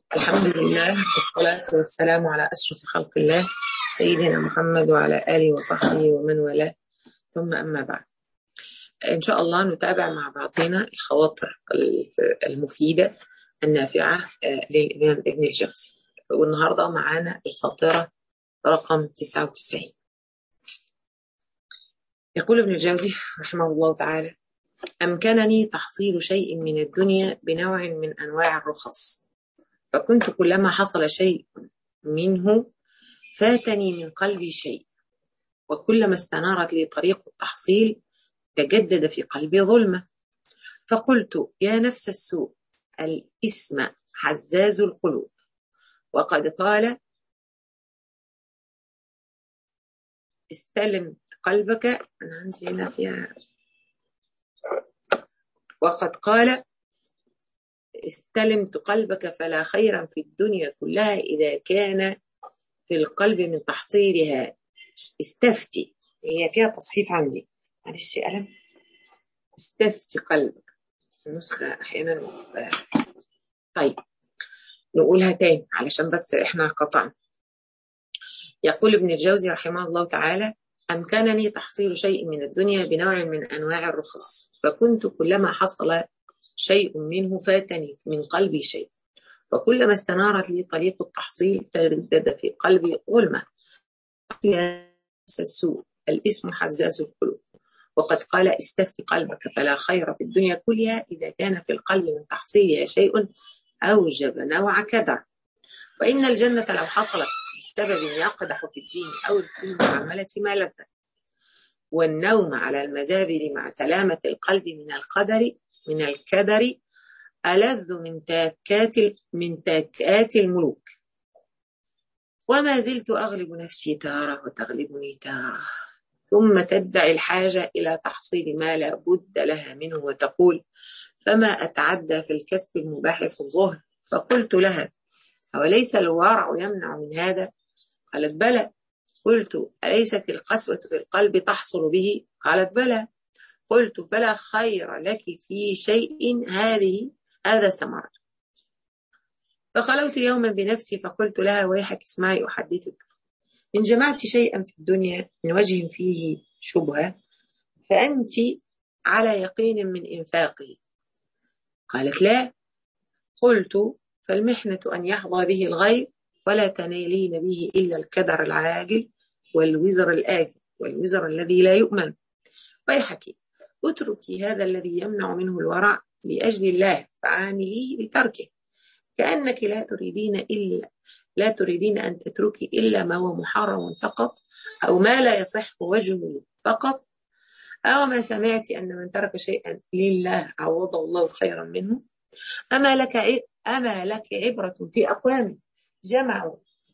الحمد لله والصلاة والسلام على أشرف خلق الله سيدنا محمد وعلى آله وصحبه ومن والاه ثم أما بعد إن شاء الله نتابع مع بعضنا الخواطر المفيدة النافعة للإمام ابن الجوزي والنهاردة معانا الخاطرة رقم 99 يقول ابن الجوزي رحمه الله تعالى أمكنني تحصيل شيء من الدنيا بنوع من أنواع الرخص فكنت كلما حصل شيء منه فاتني من قلبي شيء وكلما استنارت لي طريق التحصيل تجدد في قلبي ظلمة فقلت يا نفس السوء الاسم حزاز القلوب وقد قال استلم قلبك أنا عندي هنا فيها وقد قال استلمت قلبك فلا خيرا في الدنيا كلها إذا كان في القلب من تحصيلها استفتي هي فيها تصحيف عندي معلش قلم استفتي قلبك النسخة أحيانا طيب نقولها تاني علشان بس إحنا قطعنا يقول ابن الجوزي رحمه الله تعالى أمكنني تحصيل شيء من الدنيا بنوع من أنواع الرخص فكنت كلما حصل شيء منه فاتني من قلبي شيء وكلما استنارت لي طريق التحصيل تجدد في قلبي ظلمة السوء الاسم حزاز القلوب وقد قال استفتي قلبك فلا خير في الدنيا كلها إذا كان في القلب من تحصيلها شيء أوجب نوع كدر وإن الجنة لو حصلت بسبب يقدح في الدين أو في المعاملة ما لذت والنوم على المزابل مع سلامة القلب من القدر من الكدر ألذ من تاكات من تاكات الملوك وما زلت أغلب نفسي تارة وتغلبني تارة ثم تدعي الحاجة إلى تحصيل ما لا بد لها منه وتقول فما أتعدى في الكسب المباح في الظهر فقلت لها أوليس الورع يمنع من هذا قالت بلى قلت أليست القسوة في القلب تحصل به قالت بلى قلت فلا خير لك في شيء هذه هذا ثمر فخلوت يوما بنفسي فقلت لها ويحك اسمعي أحدثك إن جمعت شيئا في الدنيا من وجه فيه شبهة فأنت على يقين من إنفاقه قالت لا قلت فالمحنة أن يحظى به الغير ولا تنالين به إلا الكدر العاجل والوزر الآجل والوزر الذي لا يؤمن ويحك اتركي هذا الذي يمنع منه الورع لأجل الله فعامليه بتركه كأنك لا تريدين إلا لا تريدين أن تتركي إلا ما هو محرم فقط أو ما لا يصح وجهه فقط أو ما سمعت أن من ترك شيئا لله عوضه الله خيرا منه أما لك أما لك عبرة في أقوام جمعوا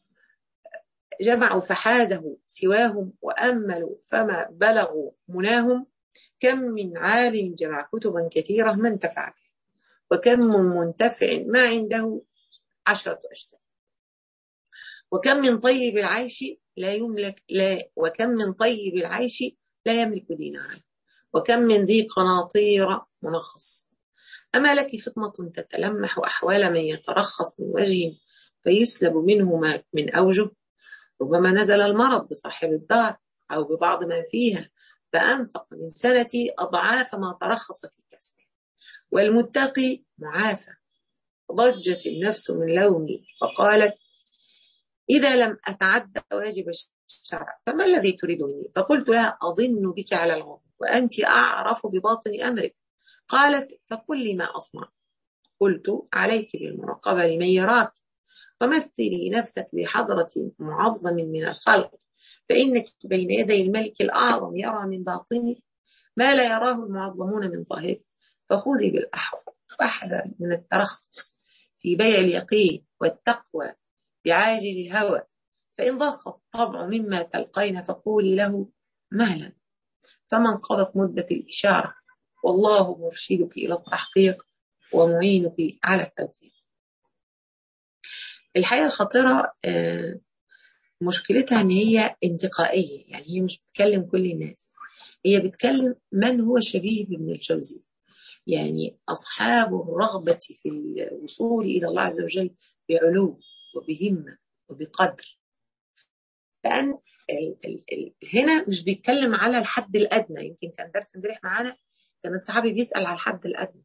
جمعوا فحازه سواهم وأملوا فما بلغوا مناهم كم من عالم جمع كتبا كثيرة ما انتفع به وكم من منتفع ما عنده عشرة أجسام وكم من طيب العيش لا يملك لا وكم من طيب العيش لا يملك دينارا وكم من ذي قناطير منخص أما لك فطنة تتلمح أحوال من يترخص من وجه فيسلب منه ما من أوجه ربما نزل المرض بصاحب الدار أو ببعض من فيها فأنفق من سنتي أضعاف ما ترخص في كسبه والمتقي معافى ضجت النفس من لومي وقالت إذا لم أتعدى واجب الشرع فما الذي تريد مني فقلت لها أظن بك على الغم وأنت أعرف بباطن أمرك قالت فقل لي ما أصنع قلت عليك بالمراقبة لمن يراك ومثلي نفسك بحضرة معظم من الخلق فإنك بين يدي الملك الأعظم يرى من باطنه ما لا يراه المعظمون من ظاهره فخذي بالأحوال واحذر من الترخص في بيع اليقين والتقوى بعاجل الهوى فإن ضاق الطبع مما تلقين فقولي له مهلا فما انقضت مدة الإشارة والله مرشدك إلى التحقيق ومعينك على التوفيق الحقيقة الخطيرة مشكلتها ان هي انتقائيه يعني هي مش بتكلم كل الناس هي بتكلم من هو شبيه بابن الجوزي يعني اصحاب الرغبه في الوصول الى الله عز وجل بعلو وبهمة وبقدر لأن ال ال ال هنا مش بيتكلم على الحد الأدنى يمكن كان درس امبارح معانا كان الصحابي بيسأل على الحد الأدنى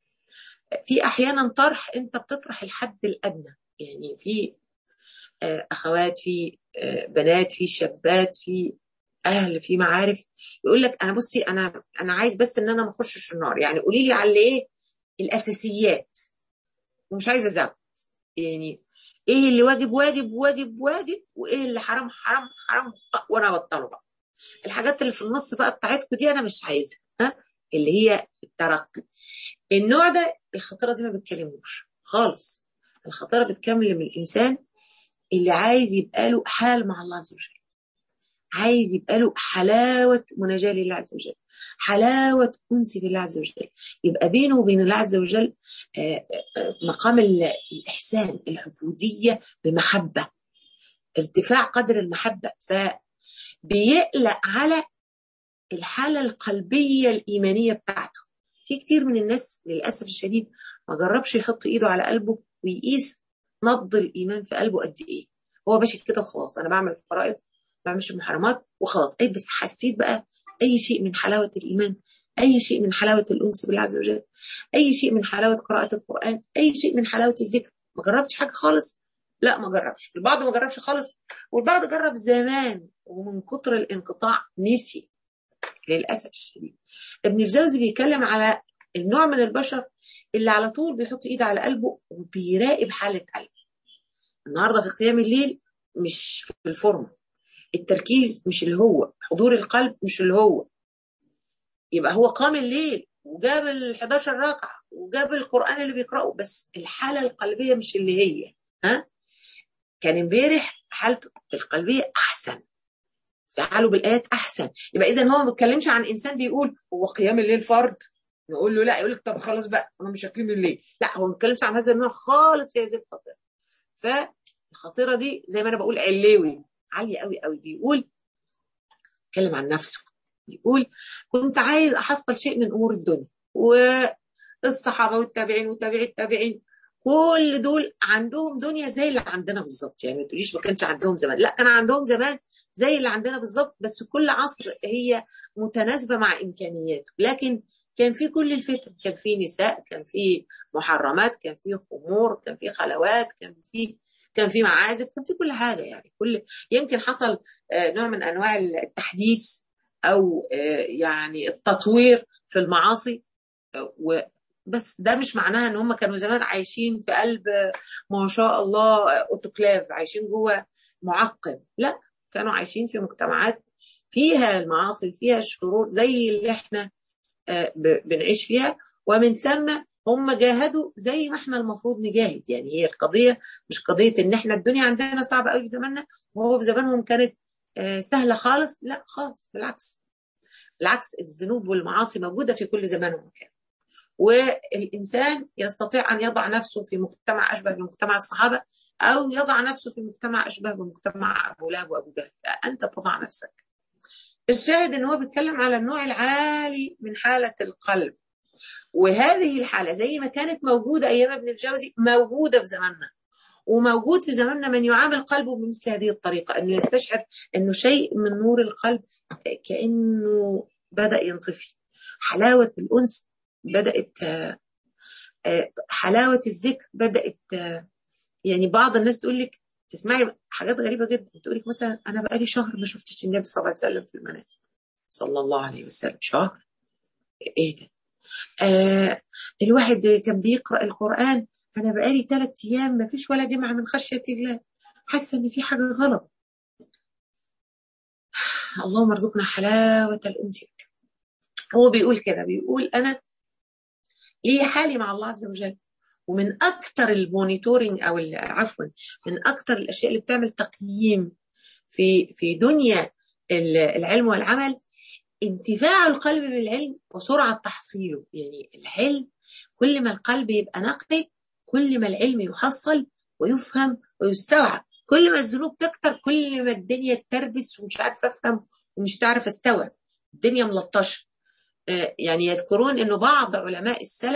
في أحيانا طرح أنت بتطرح الحد الأدنى يعني في أخوات في بنات في شابات في اهل في معارف يقول لك انا بصي انا انا عايز بس ان انا ما اخشش النار يعني قولي لي على ايه الاساسيات ومش عايزه ازود يعني ايه اللي واجب واجب واجب واجب وايه اللي حرام حرام حرام وانا ابطله بقى الحاجات اللي في النص بقى بتاعتكم دي انا مش عايزها ها اللي هي الترقي النوع ده الخطيره دي ما بتكلموش خالص الخطيره بتكلم الانسان اللي عايز يبقى له حال مع الله عز وجل عايز يبقى له حلاوة مناجاة لله عز وجل حلاوة أنس بالله عز وجل يبقى بينه وبين الله عز وجل مقام الإحسان العبودية بمحبة ارتفاع قدر المحبة فبيقلق على الحالة القلبية الإيمانية بتاعته في كتير من الناس للأسف الشديد ما جربش يحط إيده على قلبه ويقيس نبض الإيمان في قلبه قد إيه هو ماشي كده وخلاص أنا بعمل فرائض بعملش محرمات وخلاص اي بس حسيت بقى اي شيء من حلاوه الايمان اي شيء من حلاوه الانس بالله عز وجل اي شيء من حلاوه قراءه القران اي شيء من حلاوه الذكر ما جربتش حاجه خالص لا ما جربش البعض ما جربش خالص والبعض جرب زمان ومن كتر الانقطاع نسي للاسف الشديد ابن الجوزي بيتكلم على النوع من البشر اللي على طول بيحط ايده على قلبه وبيراقب حاله قلبه النهارده في قيام الليل مش في الفورمه التركيز مش اللي هو حضور القلب مش اللي هو يبقى هو قام الليل وجاب ال 11 ركعه وجاب القران اللي بيقراه بس الحاله القلبيه مش اللي هي ها كان امبارح حالته القلبيه احسن فعاله بالايات احسن يبقى اذا هو ما بيتكلمش عن انسان بيقول هو قيام الليل فرض نقول له لا يقول لك طب خلاص بقى انا مش هقيم الليل لا هو ما بيتكلمش عن هذا النوع خالص في هذه الخطيره فالخطيره دي زي ما انا بقول علوي عالية قوي قوي بيقول اتكلم عن نفسه بيقول كنت عايز احصل شيء من امور الدنيا والصحابه والتابعين وتابعي التابعين كل دول عندهم دنيا زي اللي عندنا بالظبط يعني ما تقوليش ما كانش عندهم زمان لا كان عندهم زمان زي اللي عندنا بالظبط بس كل عصر هي متناسبه مع امكانياته لكن كان في كل الفتن كان في نساء كان في محرمات كان في خمور كان في خلوات كان في كان في معازف كان في كل حاجه يعني كل يمكن حصل نوع من انواع التحديث او يعني التطوير في المعاصي بس ده مش معناها ان هم كانوا زمان عايشين في قلب ما شاء الله اوتوكلاف عايشين جوه معقم لا كانوا عايشين في مجتمعات فيها المعاصي فيها الشرور زي اللي احنا بنعيش فيها ومن ثم هم جاهدوا زي ما احنا المفروض نجاهد يعني هي القضيه مش قضيه ان احنا الدنيا عندنا صعبه قوي في زماننا وهو في زمانهم كانت سهله خالص لا خالص بالعكس بالعكس الذنوب والمعاصي موجوده في كل زمان ومكان والانسان يستطيع ان يضع نفسه في مجتمع اشبه بمجتمع الصحابه او يضع نفسه في مجتمع اشبه بمجتمع ابو لهب وابو جهل انت تضع نفسك الشاهد ان هو بيتكلم على النوع العالي من حاله القلب وهذه الحالة زي ما كانت موجودة أيام ابن الجوزي موجودة في زماننا وموجود في زماننا من يعامل قلبه بمثل هذه الطريقة أنه يستشعر أنه شيء من نور القلب كأنه بدأ ينطفي حلاوة الأنس بدأت حلاوة الذكر بدأت يعني بعض الناس تقول لك تسمعي حاجات غريبة جدا تقول لك مثلا أنا بقالي شهر ما شفتش النبي صلى الله عليه وسلم في المنام صلى الله عليه وسلم شهر إيه ده آه الواحد كان بيقرأ القرآن أنا بقالي ثلاث أيام ما فيش ولا دمعة من خشية الله حاسة إن في حاجة غلط اللهم ارزقنا حلاوة الأنس بك هو بيقول كده بيقول أنا لي حالي مع الله عز وجل ومن أكثر المونيتورنج أو عفوا من أكثر الأشياء اللي بتعمل تقييم في في دنيا العلم والعمل انتفاع القلب بالعلم وسرعة تحصيله يعني العلم كل ما القلب يبقى نقي كل ما العلم يحصل ويفهم ويستوعب كل ما الذنوب تكتر كل ما الدنيا تربس ومش عارف افهم ومش تعرف استوعب الدنيا ملطشه يعني يذكرون انه بعض علماء السلف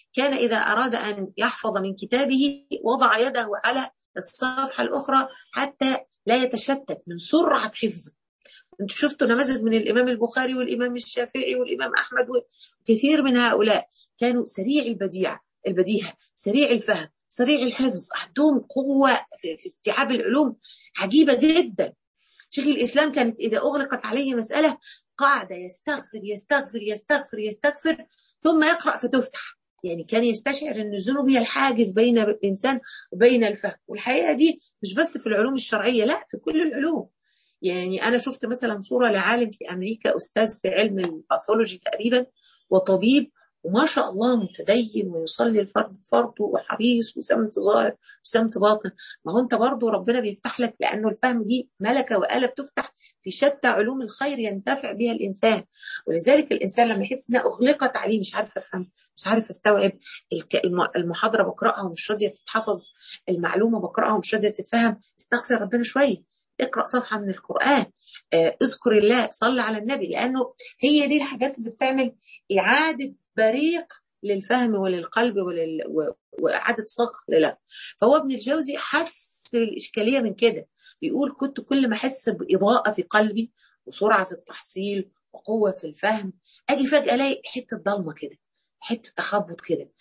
كان إذا أراد أن يحفظ من كتابه وضع يده على الصفحة الأخرى حتى لا يتشتت من سرعة حفظه انتوا شفتوا نماذج من الامام البخاري والامام الشافعي والامام احمد وكثير من هؤلاء كانوا سريع البديع البديهه سريع الفهم سريع الحفظ عندهم قوه في, في استيعاب العلوم عجيبه جدا شيخ الاسلام كانت اذا اغلقت عليه مساله قاعد يستغفر يستغفر يستغفر يستغفر ثم يقرا فتفتح يعني كان يستشعر ان الذنوب هي الحاجز بين الانسان وبين الفهم والحقيقه دي مش بس في العلوم الشرعيه لا في كل العلوم يعني انا شفت مثلا صوره لعالم في امريكا استاذ في علم الباثولوجي تقريبا وطبيب وما شاء الله متدين ويصلي الفرد فرضه وحريص وسمت ظاهر وسمت باطن ما هو انت برضه ربنا بيفتح لك لانه الفهم دي ملكه واله بتفتح في شتى علوم الخير ينتفع بها الانسان ولذلك الانسان لما يحس انها اغلقت عليه مش عارف افهم مش عارف استوعب المحاضره بقراها ومش راضيه تتحفظ المعلومه بقراها ومش راضيه تتفهم استغفر ربنا شويه اقرا صفحه من القران اذكر الله صل على النبي لانه هي دي الحاجات اللي بتعمل اعاده بريق للفهم وللقلب ولل... واعاده صقل له فهو ابن الجوزي حس الاشكاليه من كده بيقول كنت كل ما احس باضاءه في قلبي وسرعه في التحصيل وقوه في الفهم اجي فجاه الاقي حته ضلمه كده حته تخبط كده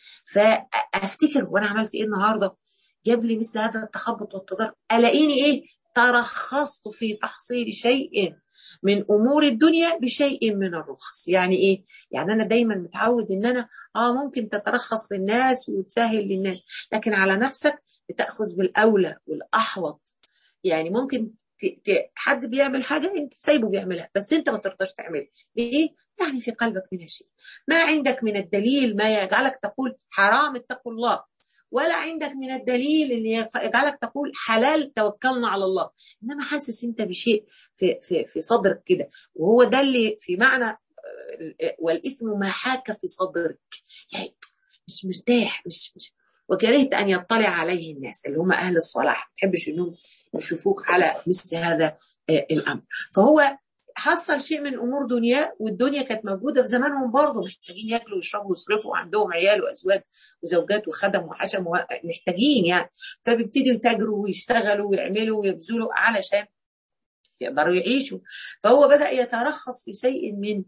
فافتكر وانا عملت ايه النهارده جاب لي مثل هذا التخبط والتضارب الاقيني ايه ترخصت في تحصيل شيء من امور الدنيا بشيء من الرخص يعني ايه يعني انا دايما متعود ان انا اه ممكن تترخص للناس وتسهل للناس لكن على نفسك بتاخذ بالاولى والاحوط يعني ممكن ت... ت... حد بيعمل حاجه انت سايبه بيعملها بس انت ما ترضاش تعملها ليه يعني في قلبك منها شيء ما عندك من الدليل ما يجعلك تقول حرام اتقوا الله ولا عندك من الدليل اللي يجعلك تقول حلال توكلنا على الله انما حاسس انت بشيء في في في صدرك كده وهو ده اللي في معنى والاثم ما حاك في صدرك يعني مش مرتاح مش, مش وكرهت ان يطلع عليه الناس اللي هم اهل الصلاح ما تحبش انهم يشوفوك على مثل هذا الامر فهو حصل شيء من امور دنيا والدنيا كانت موجوده في زمانهم برضه محتاجين ياكلوا ويشربوا ويصرفوا وعندهم عيال وازواج وزوجات وخدم وحشم محتاجين يعني فبيبتدوا يتاجروا ويشتغلوا ويعملوا ويبذلوا علشان يقدروا يعيشوا فهو بدا يترخص في شيء من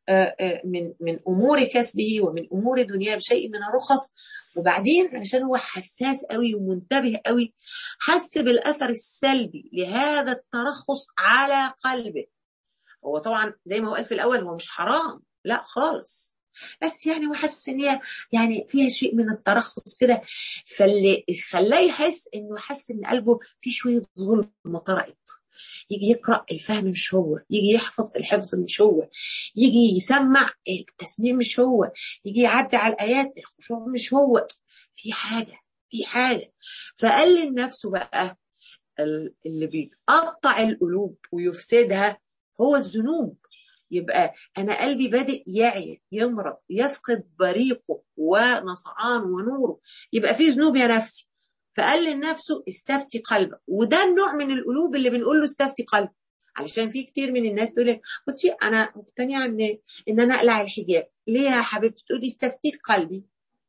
من من امور كسبه ومن امور دنياه بشيء من الرخص وبعدين علشان هو حساس قوي ومنتبه قوي حس بالاثر السلبي لهذا الترخص على قلبه هو طبعا زي ما هو قال في الاول هو مش حرام لا خالص بس يعني هو حاسس ان هي يعني فيها شيء من الترخص كده فاللي خلاه يحس انه حس ان قلبه فيه شويه ظلم طرقت يجي يقرا الفهم مش هو يجي يحفظ الحفظ مش هو يجي يسمع التسميع مش هو يجي يعدي على الايات الخشوع مش هو في حاجه في حاجه فقال لنفسه بقى اللي بيقطع القلوب ويفسدها هو الذنوب يبقى انا قلبي بادئ يعي يمرض يفقد بريقه ونصعان ونوره يبقى فيه ذنوب يا نفسي فقال لنفسه استفتي قلبك وده النوع من القلوب اللي بنقول له استفتي قلبك علشان في كتير من الناس تقول لك بصي انا مقتنعه ان ان انا اقلع الحجاب ليه يا حبيبتي تقولي استفتيت قلبي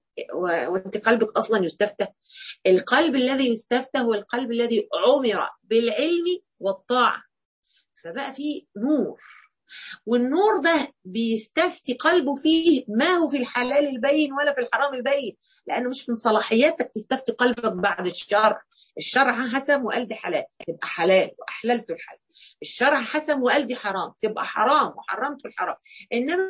وانت قلبك اصلا يستفتى القلب الذي يستفتى هو القلب الذي عمر بالعلم والطاعه فبقى فيه نور والنور ده بيستفتي قلبه فيه ما هو في الحلال البين ولا في الحرام البين لانه مش من صلاحياتك تستفتي قلبك بعد الشرع الشرع حسم وقال دي حلال تبقى حلال واحللت الحلال الشرع حسم وقال دي حرام تبقى حرام وحرمت الحرام انما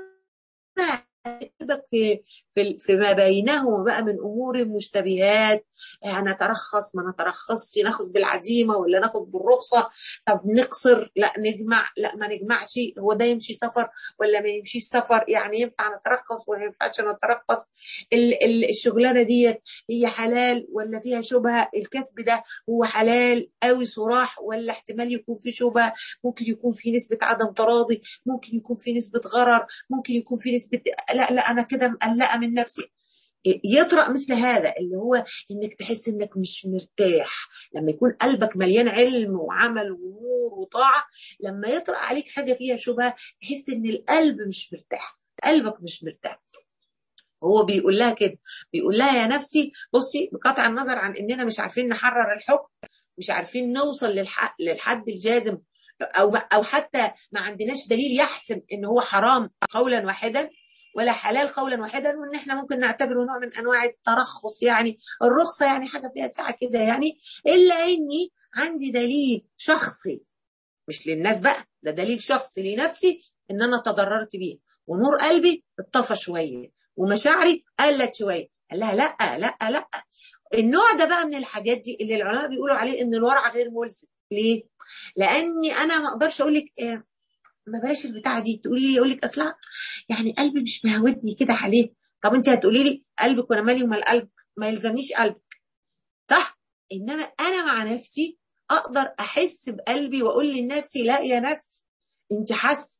قلبك في في فيما بينهما بقى من امور مشتبهات نترخص ما نترخصش ناخد بالعزيمه ولا ناخد بالرخصه طب نقصر لا نجمع لا ما نجمعش هو ده يمشي سفر ولا ما يمشيش سفر يعني ينفع نترخص ولا ما ينفعش نترخص الشغلانه ديت هي حلال ولا فيها شبهه الكسب ده هو حلال قوي صراح ولا احتمال يكون في شبهه ممكن يكون في نسبه عدم تراضي ممكن يكون في نسبه غرر ممكن يكون في نسبه لا لا انا كده مقلقه من نفسي يطرأ مثل هذا اللي هو انك تحس انك مش مرتاح لما يكون قلبك مليان علم وعمل ونور وطاعة لما يطرأ عليك حاجة فيها شبهة تحس ان القلب مش مرتاح قلبك مش مرتاح هو بيقول لها كده بيقول لها يا نفسي بصي بقطع النظر عن اننا مش عارفين نحرر الحكم مش عارفين نوصل للحق للحد الجازم او او حتى ما عندناش دليل يحسم ان هو حرام قولا واحدا ولا حلال قولا واحدا وان احنا ممكن نعتبره نوع من انواع الترخص يعني الرخصه يعني حاجه فيها ساعه كده يعني الا اني عندي دليل شخصي مش للناس بقى ده دليل شخصي لنفسي ان انا تضررت بيه ونور قلبي اتطفى شويه ومشاعري قلت شويه قال لها لا لا لا النوع ده بقى من الحاجات دي اللي العلماء بيقولوا عليه ان الورع غير ملزم ليه؟ لاني انا ما اقدرش اقول لك إيه ما بلاش البتاعه دي تقولي لي اقول لك اصلا يعني قلبي مش مهودني كده عليه طب انت هتقولي لي قلبك وانا مالي ومال قلبك ما يلزمنيش قلبك صح انما انا مع نفسي اقدر احس بقلبي واقول لنفسي لا يا نفسي انت حاسه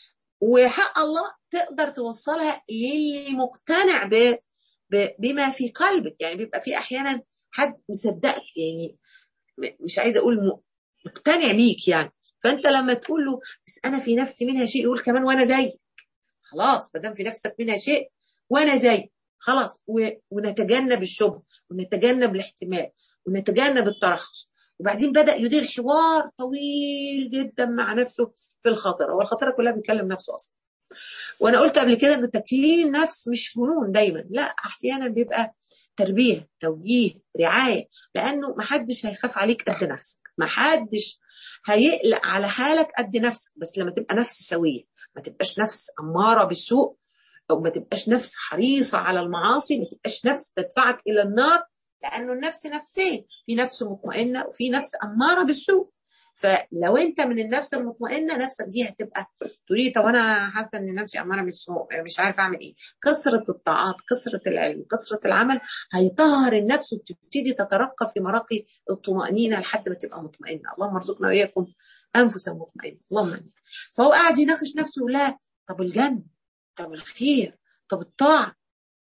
وحق الله تقدر توصلها للي مقتنع ب... ب... بما في قلبك يعني بيبقى في احيانا حد مصدقك يعني مش عايزه اقول مقتنع بيك يعني فانت لما تقول له بس انا في نفسي منها شيء يقول كمان وانا زيك خلاص ما دام في نفسك منها شيء وانا زيك خلاص و... ونتجنب الشبه ونتجنب الاحتمال ونتجنب الترخص وبعدين بدا يدير حوار طويل جدا مع نفسه في الخاطره هو الخاطره كلها بيكلم نفسه اصلا وانا قلت قبل كده ان تكليل النفس مش جنون دايما لا احيانا بيبقى تربيه توجيه رعايه لانه محدش هيخاف عليك قد نفسك محدش هيقلق على حالك قد نفسك بس لما تبقى نفس سويه ما تبقاش نفس اماره بالسوء او ما تبقاش نفس حريصه على المعاصي ما تبقاش نفس تدفعك الى النار لانه النفس نفسين في نفس مطمئنه وفي نفس اماره بالسوء فلو انت من النفس المطمئنه نفسك دي هتبقى تقولي طب انا حاسه ان نفسي اماره بالسوء مش عارفه اعمل ايه كثره الطاعات كثره العلم كثره العمل هيطهر النفس وتبتدي تترقى في مراقي الطمانينه لحد ما تبقى مطمئنه اللهم ارزقنا واياكم انفسا مطمئنه اللهم امين فهو قاعد يناقش نفسه يقول لها طب الجنه طب الخير طب الطاعه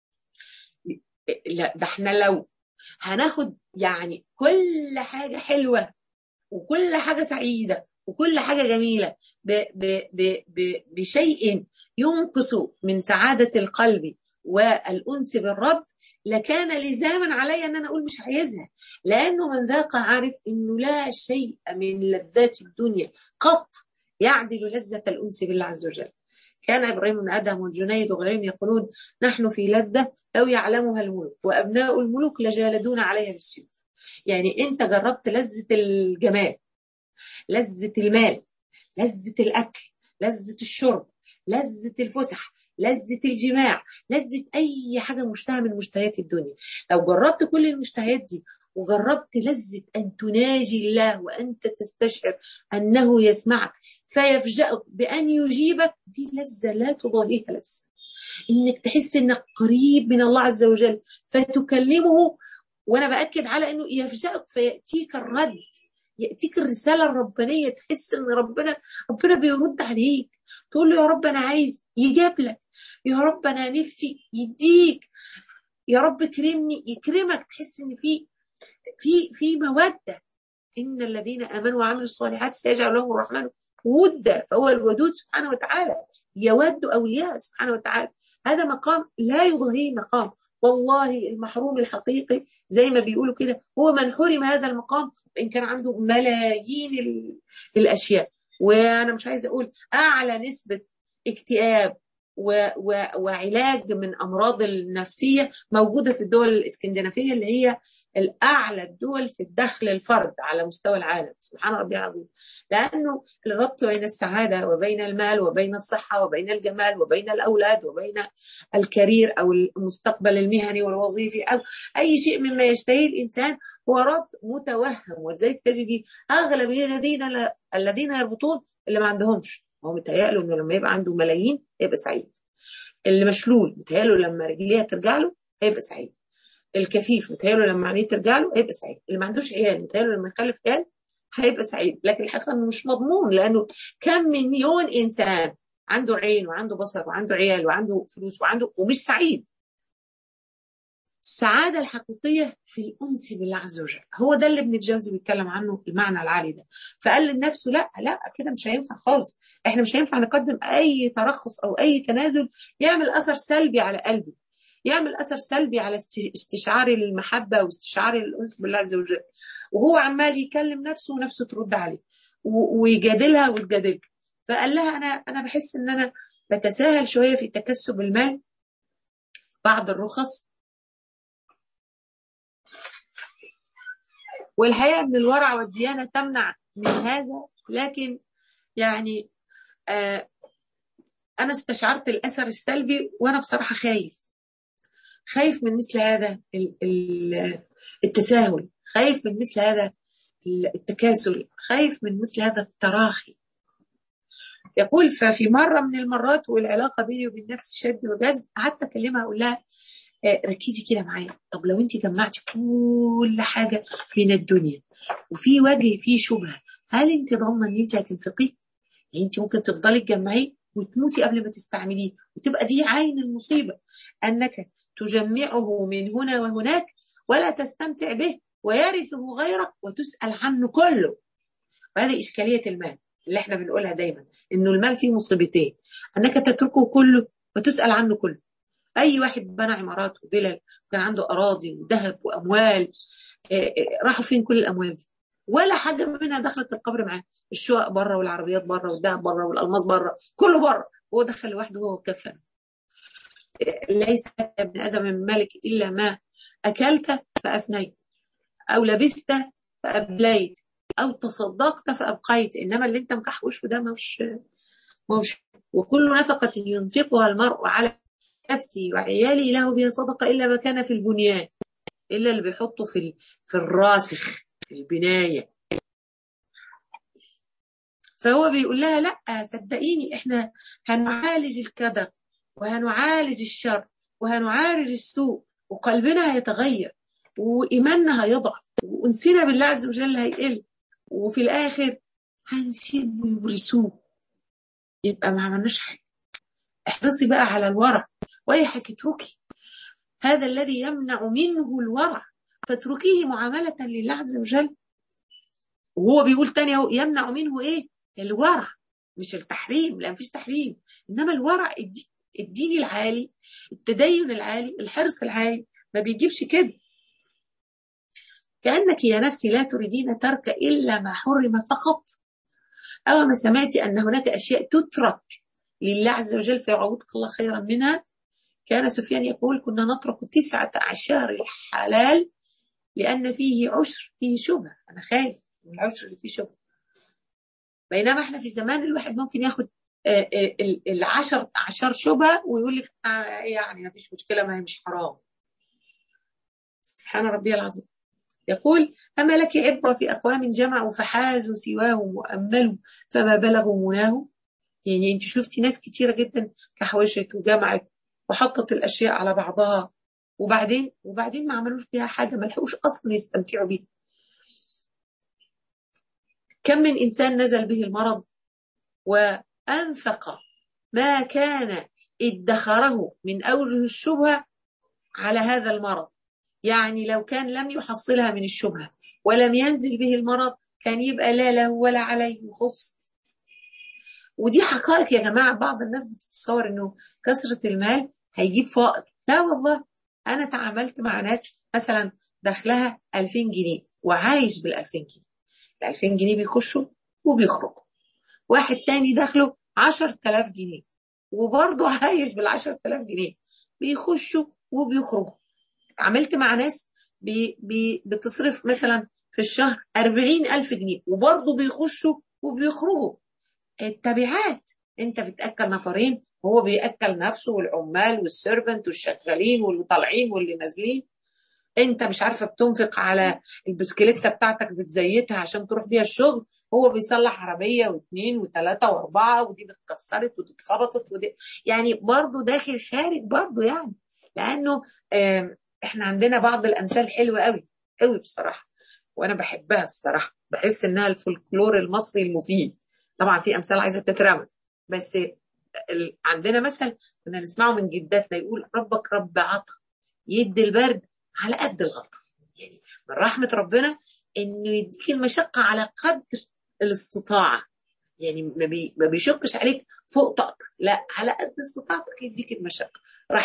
لا ده احنا لو هناخد يعني كل حاجه حلوه وكل حاجة سعيدة وكل حاجة جميلة ب ب ب ب بشيء ينقص من سعادة القلب والأنس بالرب لكان لزاما علي أن أنا أقول مش عايزها لأنه من ذاق عارف أنه لا شيء من لذات الدنيا قط يعدل لذة الأنس بالله عز وجل كان إبراهيم بن أدهم والجنيد وغيرهم يقولون نحن في لذة لو يعلمها الملوك وأبناء الملوك لجالدون عليها بالسيوف يعني انت جربت لذة الجمال لذة المال لذة الأكل لذة الشرب لذة الفسح لذة الجماع لذة أي حاجة مشتهى من مشتهيات الدنيا لو جربت كل المشتهيات دي وجربت لذة أن تناجي الله وأنت تستشعر أنه يسمعك فيفجأك بأن يجيبك دي لذة لا تضاهيها لذة إنك تحس إنك قريب من الله عز وجل فتكلمه وانا باكد على انه يفجأك فياتيك الرد ياتيك الرساله الربانيه تحس ان ربنا ربنا بيرد عليك تقول له يا رب انا عايز يجاب لك يا رب انا نفسي يديك يا رب كرمني يكرمك تحس ان في في في موده ان الذين امنوا وعملوا الصالحات سيجعل لهم الرحمن ودا فهو الودود سبحانه وتعالى يود اولياء سبحانه وتعالى هذا مقام لا يضاهيه مقام والله المحروم الحقيقي زي ما بيقولوا كده هو من حرم هذا المقام وان كان عنده ملايين الاشياء وانا مش عايزه اقول اعلى نسبه اكتئاب و و وعلاج من امراض النفسيه موجوده في الدول الاسكندنافيه اللي هي الاعلى الدول في الدخل الفرد على مستوى العالم سبحان ربي العظيم لانه الربط بين السعاده وبين المال وبين الصحه وبين الجمال وبين الاولاد وبين الكارير او المستقبل المهني والوظيفي او اي شيء مما يشتهيه الانسان هو ربط متوهم ولذلك تجدي اغلب الذين الذين يربطون اللي ما عندهمش هو متهيأله انه لما يبقى عنده ملايين هيبقى سعيد اللي مشلول متهيأله لما رجليها ترجع له هيبقى سعيد الكفيف متهيأله لما عينيه ترجع له هيبقى سعيد اللي ما عندوش عيال متهيأله لما يخلف عيال هيبقى سعيد لكن الحقيقه انه مش مضمون لانه كم مليون انسان عنده عين وعنده بصر وعنده عيال وعنده فلوس وعنده ومش سعيد السعاده الحقيقيه في الانس بالله عز وجل هو ده اللي ابن الجوزي بيتكلم عنه المعنى العالي ده فقال لنفسه لا لا كده مش هينفع خالص احنا مش هينفع نقدم اي ترخص او اي تنازل يعمل اثر سلبي على قلبي يعمل اثر سلبي على استشعار المحبه واستشعار الانس بالله عز وجل وهو عمال يكلم نفسه ونفسه ترد عليه ويجادلها وتجادله فقال لها انا انا بحس ان انا بتساهل شويه في تكسب المال بعض الرخص والحقيقه ان الورع والديانه تمنع من هذا لكن يعني آه انا استشعرت الاثر السلبي وانا بصراحه خايف خايف من مثل هذا التساهل خايف من مثل هذا التكاسل خايف من مثل هذا التراخي يقول ففي مرة من المرات والعلاقة بيني وبين نفسي شد وجذب قعدت أكلمها أقول لها ركزي كده معايا طب لو أنت جمعتي كل حاجة من الدنيا وفي وجه فيه شبهة هل أنت ضامنة إن أنت هتنفقيه؟ يعني أنت ممكن تفضلي تجمعيه وتموتي قبل ما تستعمليه وتبقى دي عين المصيبة أنك تجمعه من هنا وهناك ولا تستمتع به ويرثه غيرك وتسأل عنه كله وهذه إشكالية المال اللي احنا بنقولها دايما انه المال فيه مصيبتين انك تتركه كله وتسأل عنه كله اي واحد بنى عمارات وفلل وكان عنده اراضي وذهب واموال راحوا فين كل الاموال دي ولا حاجه منها دخلت القبر معاه الشقق بره والعربيات بره والذهب بره والالماس بره كله بره هو دخل لوحده هو وكفن ليس ابن ادم من ملك الا ما اكلت فافنيت او لبست فابليت او تصدقت فابقيت انما اللي انت مكحوشه ده مش مش وكل نفقه ينفقها المرء على نفسه وعياله له بها صدقه الا ما كان في البنيان الا اللي بيحطه في في الراسخ في البنايه فهو بيقول لها لا صدقيني احنا هنعالج الكدر وهنعالج الشر وهنعالج السوء وقلبنا هيتغير وايماننا هيضعف وانسنا بالله عز وجل هيقل وفي الاخر هنسيبه يورثوه يبقى ما عملناش حاجه احرصي بقى على الورع ويحك اتركي هذا الذي يمنع منه الورع فاتركيه معاملة لله عز وجل وهو بيقول تاني اهو يمنع منه ايه الورع مش التحريم لا مفيش تحريم انما الورع الدين العالي التدين العالي الحرص العالي ما بيجيبش كده كأنك يا نفسي لا تريدين ترك إلا ما حرم فقط أو ما سمعت أن هناك أشياء تترك لله عز وجل فيعوضك الله خيرا منها كان سفيان يقول كنا نترك تسعة عشر الحلال لأن فيه عشر فيه شبهة أنا خايف من العشر اللي فيه شبهة بينما احنا في زمان الواحد ممكن ياخد العشر عشر شبهة ويقول لك يعني ما فيش مشكلة ما هي مش حرام سبحان ربي العظيم يقول أما لك عبرة في أقوام جمعوا فحازوا سواهم وأملوا فما بلغوا مناه يعني أنت شفتي ناس كتيرة جدا كحوشت وجمعت وحطت الأشياء على بعضها وبعدين وبعدين ما عملوش بيها حاجة ما لحقوش أصلا يستمتعوا بيها كم من إنسان نزل به المرض وأنفق ما كان ادخره من أوجه الشبهة على هذا المرض يعني لو كان لم يحصلها من الشبهة ولم ينزل به المرض كان يبقى لا له ولا عليه خلص ودي حقائق يا جماعة بعض الناس بتتصور انه كثرة المال هيجيب فائض لا والله انا تعاملت مع ناس مثلا دخلها 2000 جنيه وعايش بال 2000 جنيه ال 2000 جنيه بيخشوا وبيخرجوا واحد تاني دخله 10000 جنيه وبرضه عايش بال 10000 جنيه بيخشوا وبيخرجوا عملت مع ناس بي بي بتصرف مثلا في الشهر 40000 جنيه وبرضه بيخشوا وبيخرجوا التبعات انت بتاكل نفرين وهو بياكل نفسه والعمال والسيرفنت والشغالين واللي طالعين واللي نازلين انت مش عارفه بتنفق على البسكليته بتاعتك بتزيتها عشان تروح بيها الشغل هو بيصلح عربيه واثنين وثلاثه واربعه ودي اتكسرت ودي اتخبطت ودي يعني برضه داخل خارج برضه يعني لانه اه احنا عندنا بعض الامثال حلوه قوي قوي بصراحه وانا بحبها الصراحه بحس انها الفولكلور المصري المفيد طبعا في امثال عايزه تترمى بس عندنا مثل كنا نسمعه من جداتنا يقول ربك رب عطا يدي البرد على قد الغطا يعني من رحمه ربنا انه يديك المشقه على قدر الاستطاعه يعني ما, بي ما بيشقش عليك فوق طاقتك لا على قد استطاعتك يديك المشقه رحيم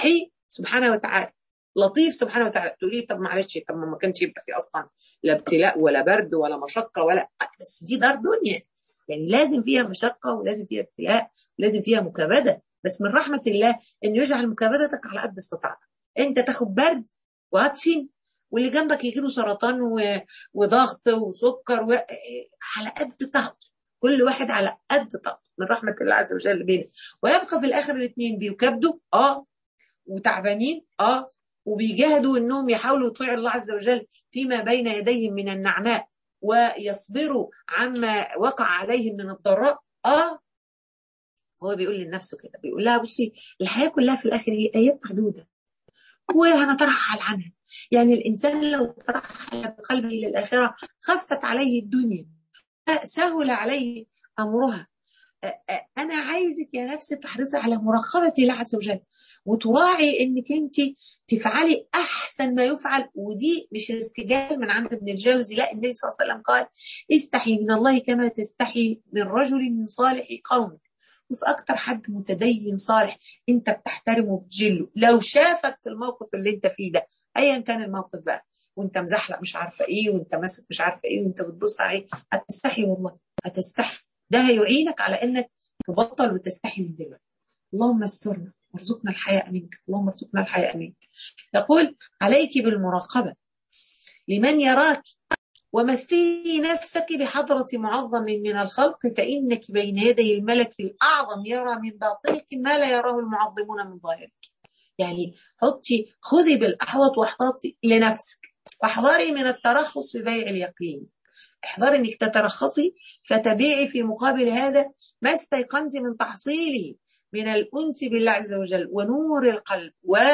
سبحانه وتعالى لطيف سبحانه وتعالى تقولي طب معلش طب ما كانش يبقى في اصلا لا ابتلاء ولا برد ولا مشقه ولا بس دي دار دنيا يعني لازم فيها مشقه ولازم فيها ابتلاء ولازم فيها مكابده بس من رحمه الله انه يجعل مكابدتك على قد استطاعتك انت تاخد برد وهتسين واللي جنبك يجي له سرطان و... وضغط وسكر و... على قد طاقته كل واحد على قد طاقته من رحمه الله عز وجل بينا ويبقى في الاخر الاثنين بيكبدوا اه وتعبانين اه وبيجاهدوا انهم يحاولوا يطيعوا الله عز وجل فيما بين يديهم من النعماء ويصبروا عما وقع عليهم من الضراء اه فهو بيقول لنفسه كده بيقول لها بصي الحياه كلها في الاخر هي ايام محدوده وهنترحل عنها يعني الانسان لو ترحل بقلبه الى الاخره خفت عليه الدنيا سهل عليه امرها انا عايزك يا نفسي تحرصي على مراقبه الله عز وجل وتراعي انك انت تفعلي احسن ما يفعل ودي مش ارتجال من عند ابن الجوزي لا النبي صلى الله عليه وسلم قال استحي من الله كما تستحي من رجل من صالح قومك وفي اكتر حد متدين صالح انت بتحترمه وبتجله لو شافك في الموقف اللي انت فيه ده ايا كان الموقف بقى وانت مزحلق مش عارفه ايه وانت ماسك مش عارفه ايه وانت بتبص عليه هتستحي والله هتستحي ده هيعينك على انك تبطل وتستحي من دلوقتي اللهم استرنا وارزقنا الحياء منك اللهم ارزقنا الحياء منك يقول عليك بالمراقبة لمن يراك ومثلي نفسك بحضرة معظم من الخلق فإنك بين يدي الملك الأعظم يرى من باطنك ما لا يراه المعظمون من ظاهرك يعني حطي خذي بالأحوط واحتاطي لنفسك واحذري من الترخص في بيع اليقين احذري انك تترخصي فتبيعي في مقابل هذا ما استيقنت من تحصيله من الأنس بالله عز وجل ونور القلب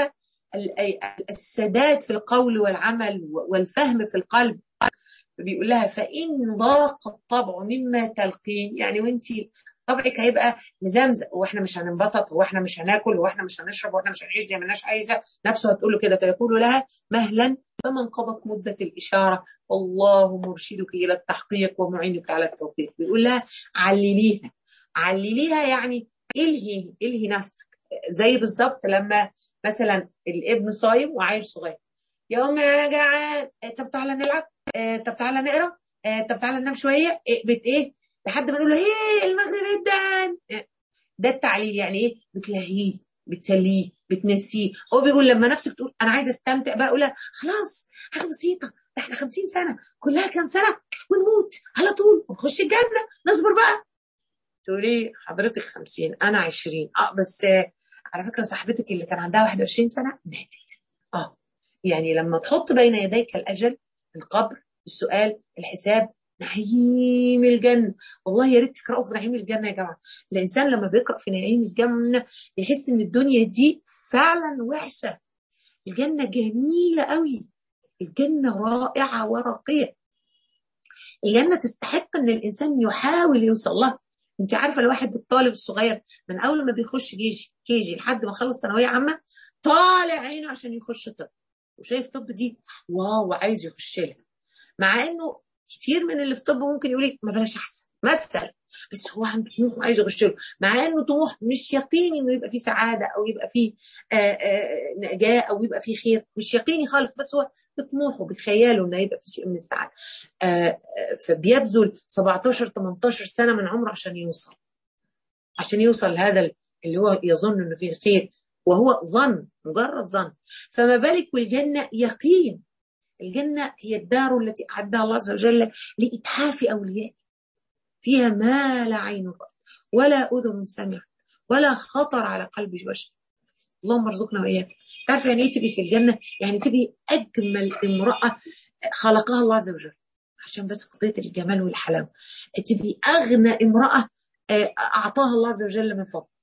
والسداد في القول والعمل والفهم في القلب بيقول لها فإن ضاق الطبع مما تلقين يعني وانت طبعك هيبقى مزمزق واحنا مش هننبسط واحنا مش هناكل واحنا مش هنشرب واحنا مش هنعيش دي مالناش عايزه نفسه هتقول له كده فيقول لها مهلا فمن قضت مده الاشاره والله مرشدك الى التحقيق ومعينك على التوفيق بيقول لها علليها علليها يعني الهي الهي نفسك زي بالظبط لما مثلا الابن صايم وعيل صغير يا امي انا جعان طب تعالى نلعب طب تعالى نقرا طب تعالى ننام شويه بت ايه لحد ما نقول له هي المغرب ادان ده التعليل يعني ايه بتلهيه بتسليه بتنسيه هو بيقول لما نفسك تقول انا عايز استمتع بقى اقول خلاص حاجه بسيطه ده احنا 50 سنه كلها كام سنه ونموت على طول ونخش الجنه نصبر بقى تقولي حضرتك 50 انا 20 اه بس على فكره صاحبتك اللي كان عندها 21 سنه ماتت اه يعني لما تحط بين يديك الاجل القبر السؤال الحساب نعيم الجنة والله يا ريت تقرأوا في نعيم الجنة يا جماعة الإنسان لما بيقرأ في نعيم الجنة يحس إن الدنيا دي فعلا وحشة الجنة جميلة قوي الجنة رائعة ورقية الجنة تستحق إن الإنسان يحاول يوصل لها انت عارفه الواحد الطالب الصغير من اول ما بيخش جيجي كيجي لحد ما خلص ثانويه عامه طالع عينه عشان يخش طب وشايف طب دي واو عايز يخش لها مع انه كتير من اللي في طب ممكن يقول لك ما بلاش احسن مثلا بس هو عنده طموح عايز يخش له مع انه طموح مش يقيني انه يبقى فيه سعاده او يبقى فيه نجاه او يبقى فيه خير مش يقيني خالص بس هو بطموحه بخياله انه يبقى في شيء من السعاده فبيبذل 17 18 سنه من عمره عشان يوصل عشان يوصل لهذا اللي هو يظن انه فيه خير وهو ظن مجرد ظن فما بالك والجنه يقين الجنه هي الدار التي اعدها الله عز وجل لاتحاف اوليائه فيها ما لا عين رأت ولا اذن سمعت ولا خطر على قلب بشر اللهم ارزقنا واياك تعرف يعني ايه تبقي في الجنه يعني تبقي اجمل امراه خلقها الله عز وجل عشان بس قضيه الجمال والحلاوه تبقي اغنى امراه اعطاها الله عز وجل من فضل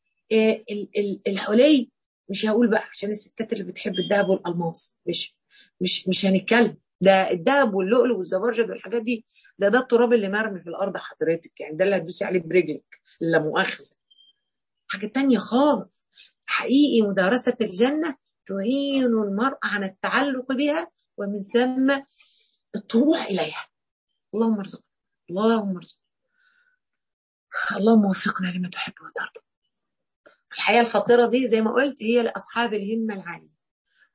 الحلي مش هقول بقى عشان الستات اللي بتحب الذهب والالماس مش مش مش هنتكلم ده الذهب واللؤلؤ والزبرجد والحاجات دي ده ده التراب اللي مرمي في الارض حضرتك يعني ده اللي هتدوسي عليه برجلك لا مؤاخذه حاجه تانية خالص حقيقي مدارسه الجنه تعين المرأة على التعلق بها ومن ثم الطموح إليها اللهم ارزقنا اللهم ارزقنا اللهم وفقنا لما تحب وترضى الحياة الخطيرة دي زي ما قلت هي لأصحاب الهمة العالية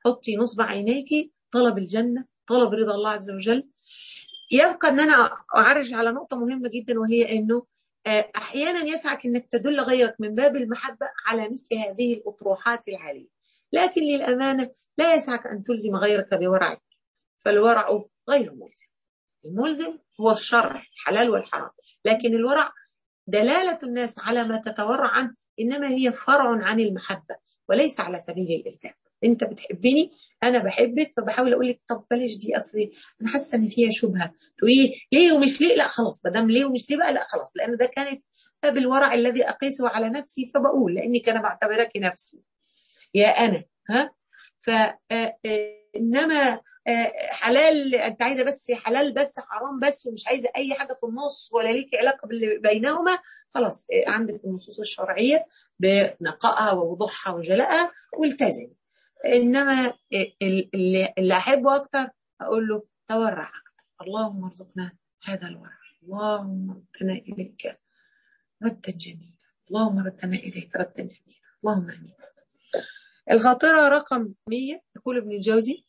حطي نصب عينيك طلب الجنة طلب رضا الله عز وجل يبقى ان انا اعرج على نقطة مهمة جدا وهي انه احيانا يسعك انك تدل غيرك من باب المحبة على مثل هذه الاطروحات العالية لكن للامانة لا يسعك ان تلزم غيرك بورعك فالورع غير ملزم الملزم هو الشرع الحلال والحرام لكن الورع دلالة الناس على ما تتورع عنه إنما هي فرع عن المحبة وليس على سبيل الإلزام أنت بتحبني أنا بحبك فبحاول أقول لك طب بلاش دي أصلي أنا حاسة إن فيها شبهة تقولي ليه ومش ليه لا خلاص ما دام ليه ومش ليه بقى لا خلاص لأن ده كانت باب الورع الذي أقيسه على نفسي فبقول لأني كان بعتبرك نفسي يا أنا ها ف انما حلال انت عايزه بس حلال بس حرام بس ومش عايزه اي حاجه في النص ولا ليك علاقه باللي بينهما خلاص عندك النصوص الشرعيه بنقائها ووضوحها وجلائها والتزم انما اللي, اللي احبه اكتر اقول له تورع اكتر اللهم ارزقنا هذا الورع اللهم ردنا اليك ردا جميلا اللهم ردنا اليك ردا جميلا اللهم امين الخاطرة رقم 100 يقول ابن الجوزي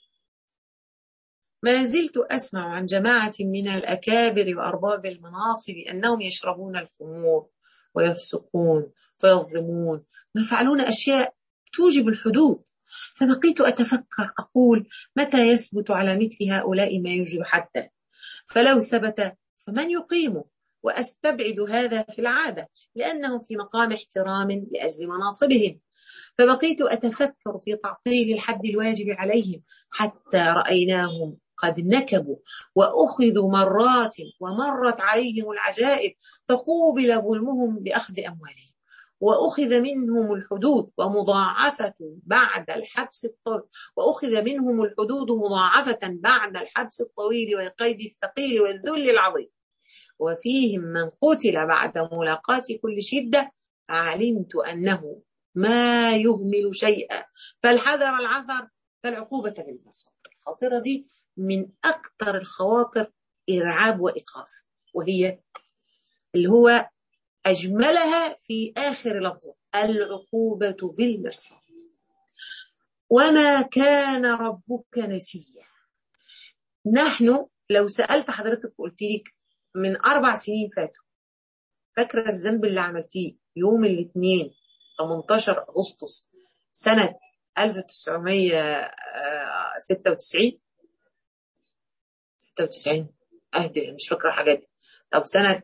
ما زلت أسمع عن جماعة من الأكابر وأرباب المناصب أنهم يشربون الخمور ويفسقون ويظلمون ويفعلون أشياء توجب الحدود فبقيت أتفكر أقول متى يثبت على مثل هؤلاء ما يوجب حدا فلو ثبت فمن يقيمه وأستبعد هذا في العادة لأنهم في مقام احترام لأجل مناصبهم فبقيت أتفكر في تعطيل الحد الواجب عليهم حتى رأيناهم قد نكبوا وأخذوا مرات ومرت عليهم العجائب فقوبل ظلمهم بأخذ أموالهم وأخذ منهم الحدود ومضاعفة بعد الحبس الطويل وأخذ منهم الحدود مضاعفة بعد الحبس الطويل والقيد الثقيل والذل العظيم وفيهم من قتل بعد ملاقاة كل شدة علمت أنه ما يهمل شيئا فالحذر العثر فالعقوبة بالمصاب الخاطرة دي من أكثر الخواطر إرعاب وإيقاف وهي اللي هو أجملها في آخر لفظة العقوبة بالمرصاد وما كان ربك نسيا نحن لو سألت حضرتك وقلت لك من أربع سنين فاتوا فاكرة الذنب اللي عملتيه يوم الاثنين 18 أغسطس سنة 1996 96 أهدي مش فاكرة الحاجات دي طب سنة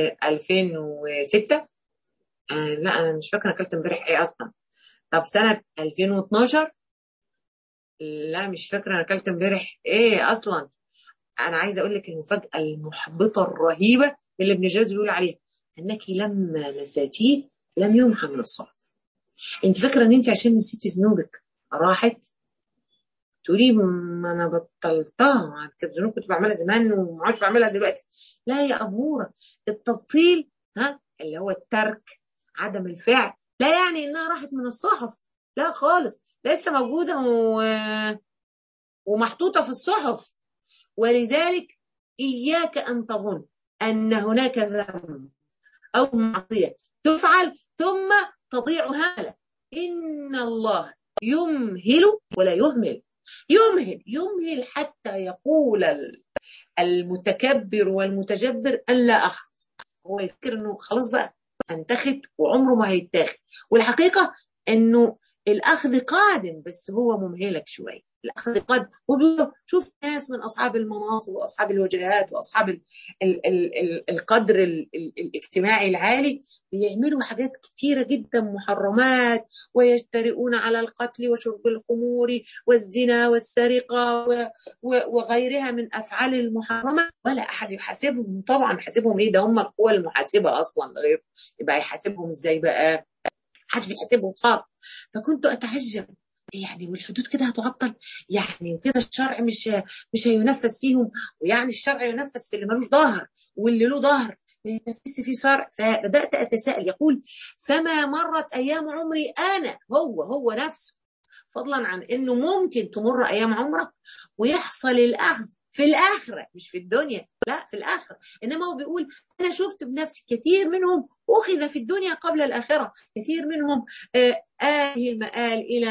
2006 آه لا أنا مش فاكرة أكلت امبارح إيه أصلا طب سنة 2012 لا مش فاكرة أنا أكلت امبارح إيه أصلا أنا عايزة أقول لك المفاجأة المحبطة الرهيبة اللي ابن جوزي بيقول عليها أنك لما نسيتيه لم يمحى من الصحف انت فاكره ان انت عشان نسيتي ذنوبك راحت تقولي ما انا بطلتها كانت ذنوب كنت بعملها زمان وما عادش بعملها دلوقتي لا يا اموره التبطيل ها اللي هو الترك عدم الفعل لا يعني انها راحت من الصحف لا خالص لسه موجوده و... ومحطوطه في الصحف ولذلك اياك ان تظن ان هناك ذنب او معصيه تفعل ثم تضيع هالة إن الله يمهل ولا يهمل يمهل يمهل حتى يقول المتكبر والمتجبر أن لا أخذ هو يفكر أنه خلاص بقى انتخذ وعمره ما هيتاخد والحقيقة أنه الأخذ قادم بس هو ممهلك شوية الأخذ قد شوف ناس من أصحاب المناصب وأصحاب الوجهات وأصحاب ال ال ال ال القدر ال ال الاجتماعي العالي بيعملوا حاجات كتيرة جدا محرمات ويجترئون على القتل وشرب الخمور والزنا والسرقة و و وغيرها من أفعال المحرمة ولا أحد يحاسبهم طبعا حاسبهم إيه ده هم القوى المحاسبة أصلا غير يبقى يحاسبهم إزاي بقى حد بيحاسبهم خالص فكنت أتعجب يعني والحدود كده هتعطل يعني كده الشرع مش مش هينفذ فيهم ويعني الشرع ينفذ في اللي ملوش ظهر واللي له ظهر ما ينفذش فيه شرع فبدات اتساءل يقول فما مرت ايام عمري انا هو هو نفسه فضلا عن انه ممكن تمر ايام عمرك ويحصل الاخذ في الآخرة مش في الدنيا لا في الآخرة إنما هو بيقول أنا شفت بنفسي كثير منهم أخذ في الدنيا قبل الآخرة كثير منهم آه آه المآل إلى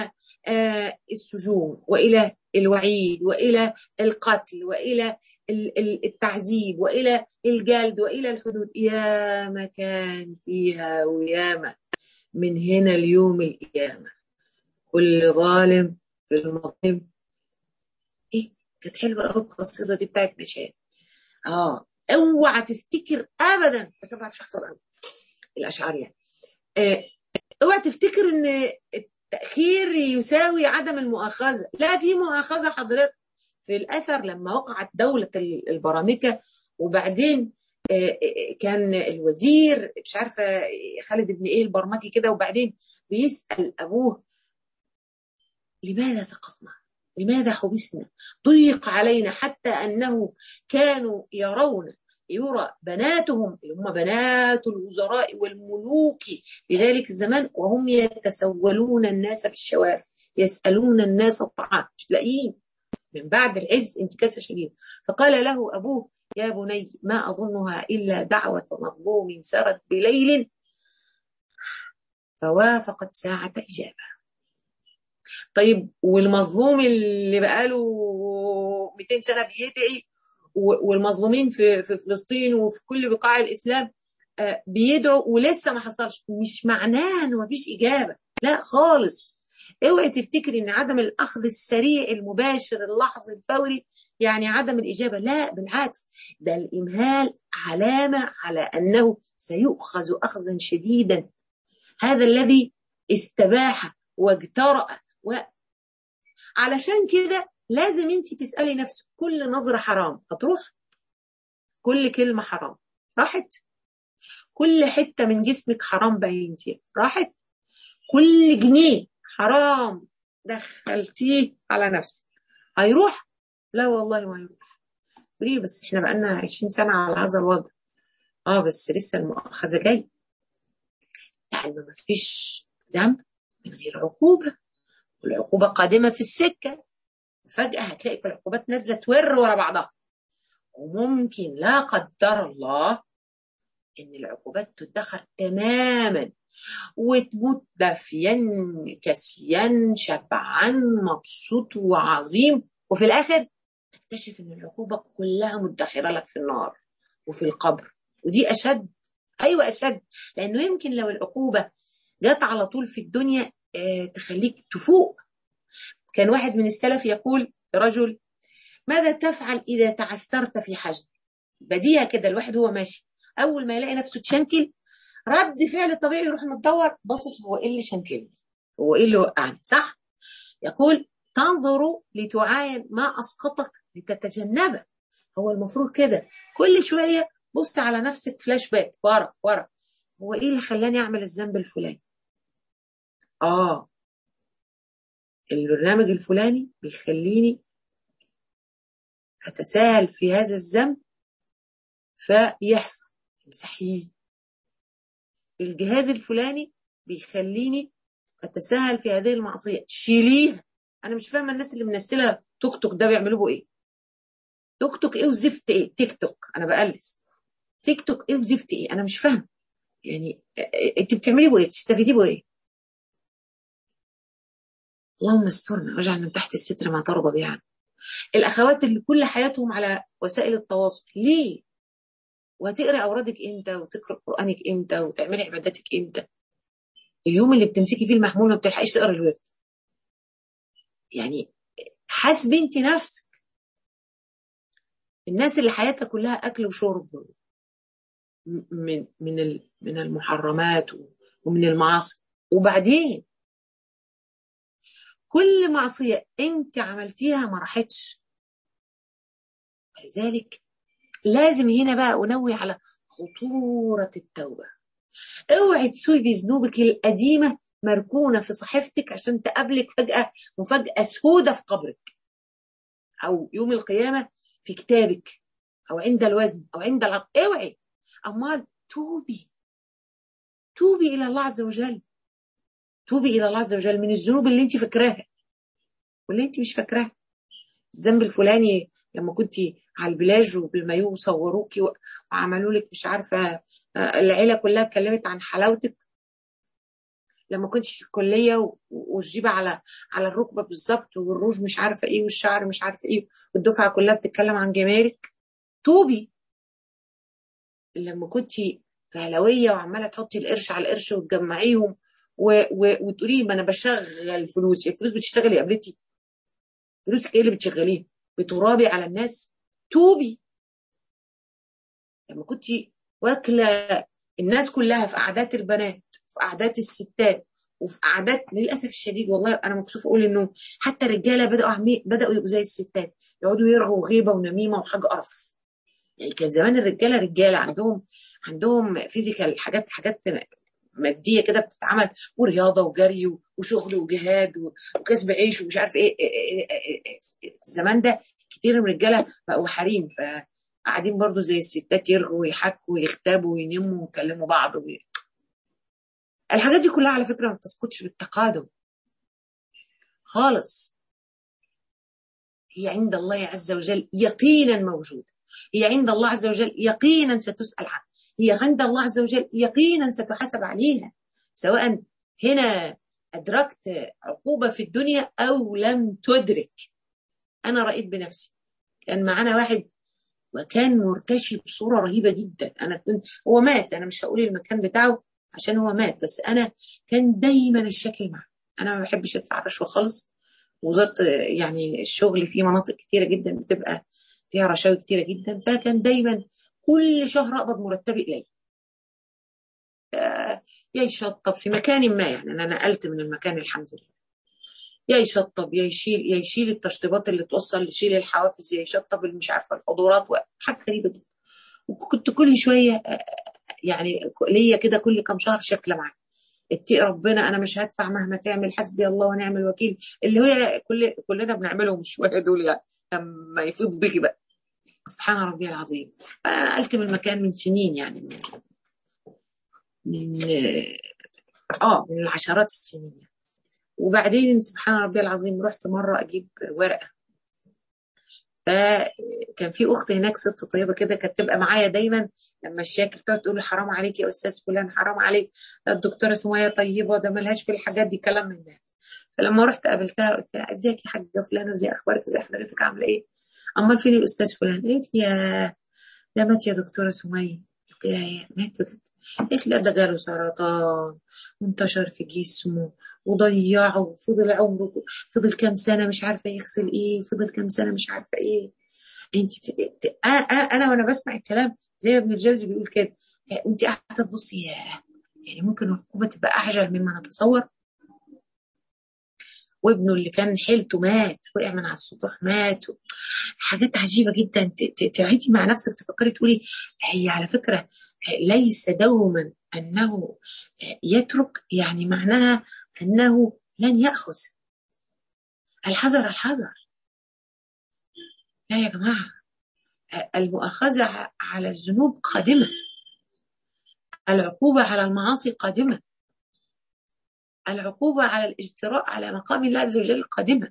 آه السجون والى الوعيد والى القتل والى التعذيب والى الجلد والى الحدود يا ما كان فيها وياما من هنا اليوم القيامه كل ظالم في المظلم ايه كانت حلوه قوي القصيده دي بتاعت مشاهد اه اوعى تفتكر ابدا بس ما بعرفش احفظ الاشعار يعني آه اوعى تفتكر ان التاخير يساوي عدم المؤاخذه لا في مؤاخذه حضرتك في الاثر لما وقعت دوله البرامكه وبعدين كان الوزير مش عارفه خالد بن ايه البرمكي كده وبعدين بيسال ابوه لماذا سقطنا؟ لماذا حبسنا؟ ضيق علينا حتى انه كانوا يرون يرى بناتهم اللي هم بنات الوزراء والملوك في ذلك الزمان وهم يتسولون الناس في الشوارع يسالون الناس الطعام مش تلاقيين من بعد العز انتكاسه شديده فقال له ابوه يا بني ما اظنها الا دعوه مظلوم سرت بليل فوافقت ساعه اجابه طيب والمظلوم اللي بقاله 200 سنه بيدعي والمظلومين في في فلسطين وفي كل بقاع الاسلام بيدعوا ولسه ما حصلش مش معناه انه ما فيش اجابه لا خالص اوعي تفتكري ان عدم الاخذ السريع المباشر اللحظي الفوري يعني عدم الاجابه لا بالعكس ده الامهال علامه على انه سيؤخذ اخذا شديدا هذا الذي استباح واجترأ و علشان كده لازم انت تسالي نفسك كل نظره حرام هتروح كل كلمه حرام راحت كل حته من جسمك حرام بينتي راحت كل جنيه حرام دخلتيه على نفسك هيروح لا والله ما هيروح ليه بس احنا بقالنا 20 سنه على هذا الوضع اه بس لسه المؤاخذه جاي يعني ما فيش ذنب من غير عقوبه والعقوبه قادمه في السكه فجاه هتلاقي في العقوبات نازله تور ورا بعضها وممكن لا قدر الله ان العقوبات تدخر تماما وتموت دافيا كسيان شبعان مبسوط وعظيم وفي الاخر تكتشف ان العقوبه كلها مدخره لك في النار وفي القبر ودي اشد ايوه اشد لانه يمكن لو العقوبه جت على طول في الدنيا آه تخليك تفوق كان واحد من السلف يقول رجل ماذا تفعل اذا تعثرت في حجم بديهه كده الواحد هو ماشي اول ما يلاقي نفسه تشنكل رد فعل الطبيعي يروح متدور باصص هو ايه اللي شنكلني هو ايه اللي وقعني صح يقول تنظر لتعاين ما اسقطك لتتجنبه هو المفروض كده كل شويه بص على نفسك فلاش باك ورا ورا هو ايه اللي خلاني اعمل الذنب الفلاني اه البرنامج الفلاني بيخليني اتساهل في هذا الذنب فيحصل امسحيه الجهاز الفلاني بيخليني اتساهل في هذه المعصيه شيليها انا مش فاهمه الناس اللي منزله توك توك ده بيعملوا به ايه توك توك ايه وزفت ايه تيك توك انا بقلس تيك توك ايه وزفت ايه انا مش فاهمه يعني انت بتعملي بيه ايه بتستفيدي بيه ايه اللهم استرنا واجعل من تحت الستر ما ترضى به عنه الاخوات اللي كل حياتهم على وسائل التواصل ليه وهتقري اورادك امتى وتقرا قرانك امتى وتعملي عباداتك امتى اليوم اللي بتمسكي فيه المحمول ما بتلحقيش تقرا الورد يعني حاسبي انت نفسك الناس اللي حياتها كلها اكل وشرب من من من المحرمات ومن المعاصي وبعدين كل معصيه انت عملتيها ما راحتش لذلك لازم هنا بقى انوي على خطوره التوبه اوعي تسوي بذنوبك القديمه مركونه في صحيفتك عشان تقابلك فجاه مفاجاه سودة في قبرك او يوم القيامه في كتابك او عند الوزن او عند العقل اوعي امال توبي توبي الى الله عز وجل توبي الى الله عز وجل من الذنوب اللي انت فاكراها واللي انت مش فاكراها الذنب الفلاني لما كنت على البلاج وبالمايو وصوروكي وعملوا لك مش عارفه العيله كلها اتكلمت عن حلاوتك لما كنت في الكليه والجيبه على على الركبه بالظبط والروج مش عارفه ايه والشعر مش عارفه ايه والدفعه كلها بتتكلم عن جمارك توبي لما كنت فهلويه وعماله تحطي القرش على القرش وتجمعيهم و... و... وتقولي ما انا بشغل فلوس الفلوس بتشتغلي يا قبلتي فلوسك ايه اللي بتشغليه بترابي على الناس توبي لما كنت واكله الناس كلها في قعدات البنات في قعدات الستات وفي قعدات للاسف الشديد والله انا مكسوفه اقول انه حتى الرجاله بداوا عمي بداوا يبقوا زي الستات يقعدوا يرغوا غيبه ونميمه وحاجه قرف يعني كان زمان الرجاله رجاله عندهم عندهم فيزيكال حاجات حاجات ماديه كده بتتعمل ورياضه وجري وشغل وجهاد وكسب عيش ومش عارف ايه الزمان ده كتير من الرجاله بقوا حريم فقاعدين برضو زي الستات يرغوا ويحكوا ويختبوا وينموا ويكلموا بعض وي... الحاجات دي كلها على فكره ما بتسقطش بالتقادم خالص هي عند الله عز وجل يقينا موجوده هي عند الله عز وجل يقينا ستسال عنها هي عند الله عز وجل يقينا ستحاسب عليها سواء هنا أدركت عقوبة في الدنيا أو لم تدرك أنا رأيت بنفسي كان معانا واحد وكان مرتشي بصورة رهيبة جدا أنا كنت هو مات أنا مش هقول المكان بتاعه عشان هو مات بس أنا كان دايما الشكل معه أنا ما بحبش أدفع رشوة خالص وزارة يعني الشغل في مناطق كتيرة جدا بتبقى فيها رشاوي كتيرة جدا فكان دايما كل شهر اقبض مرتبي قليل يا يشطب في مكان ما يعني انا نقلت من المكان الحمد لله يا يشطب يا يشيل يا يشيل التشطيبات اللي توصل يشيل الحوافز يا يشطب مش عارفه الحضورات حاجه غريبه جدا وكنت كل شويه يعني ليا كده كل كام شهر شكله معاه اتقي ربنا انا مش هدفع مهما تعمل حسبي الله ونعم الوكيل اللي هي كل كلنا بنعملهم شويه دول يعني لما يفيض بيكي بقى سبحان ربي العظيم انا نقلت من المكان من سنين يعني من من اه من العشرات السنين يعني. وبعدين سبحان ربي العظيم رحت مره اجيب ورقه فكان في اخت هناك ست طيبه كده كانت تبقى معايا دايما لما الشاكر تقعد تقول حرام عليك يا استاذ فلان حرام عليك الدكتوره سميه طيبه ده ملهاش في الحاجات دي كلام من ده فلما رحت قابلتها قلت لها ازيك يا حاجه فلانه ازي اخبارك ازي حضرتك عامله ايه امال فين الاستاذ فلان قالت لي يا ده مات يا دكتوره سميه قلت لها يا مات بجد قالت لي ده جاله سرطان وانتشر في جسمه وضيعه وفضل عمره فضل كام سنه مش عارفه يغسل ايه فضل كام سنه مش عارفه ايه انت انا وانا بسمع الكلام زي ما ابن الجوزي بيقول كده وانت قاعده تبصي يعني ممكن العقوبه تبقى اعجل مما نتصور وابنه اللي كان حيلته مات وقع من على السطوح مات حاجات عجيبه جدا تقعدي مع نفسك تفكري تقولي هي على فكره ليس دوما انه يترك يعني معناها انه لن ياخذ الحذر الحذر لا يا جماعه المؤاخذه على الذنوب قادمه العقوبه على المعاصي قادمه العقوبة على الاجتراء على مقام الله عز وجل قادمة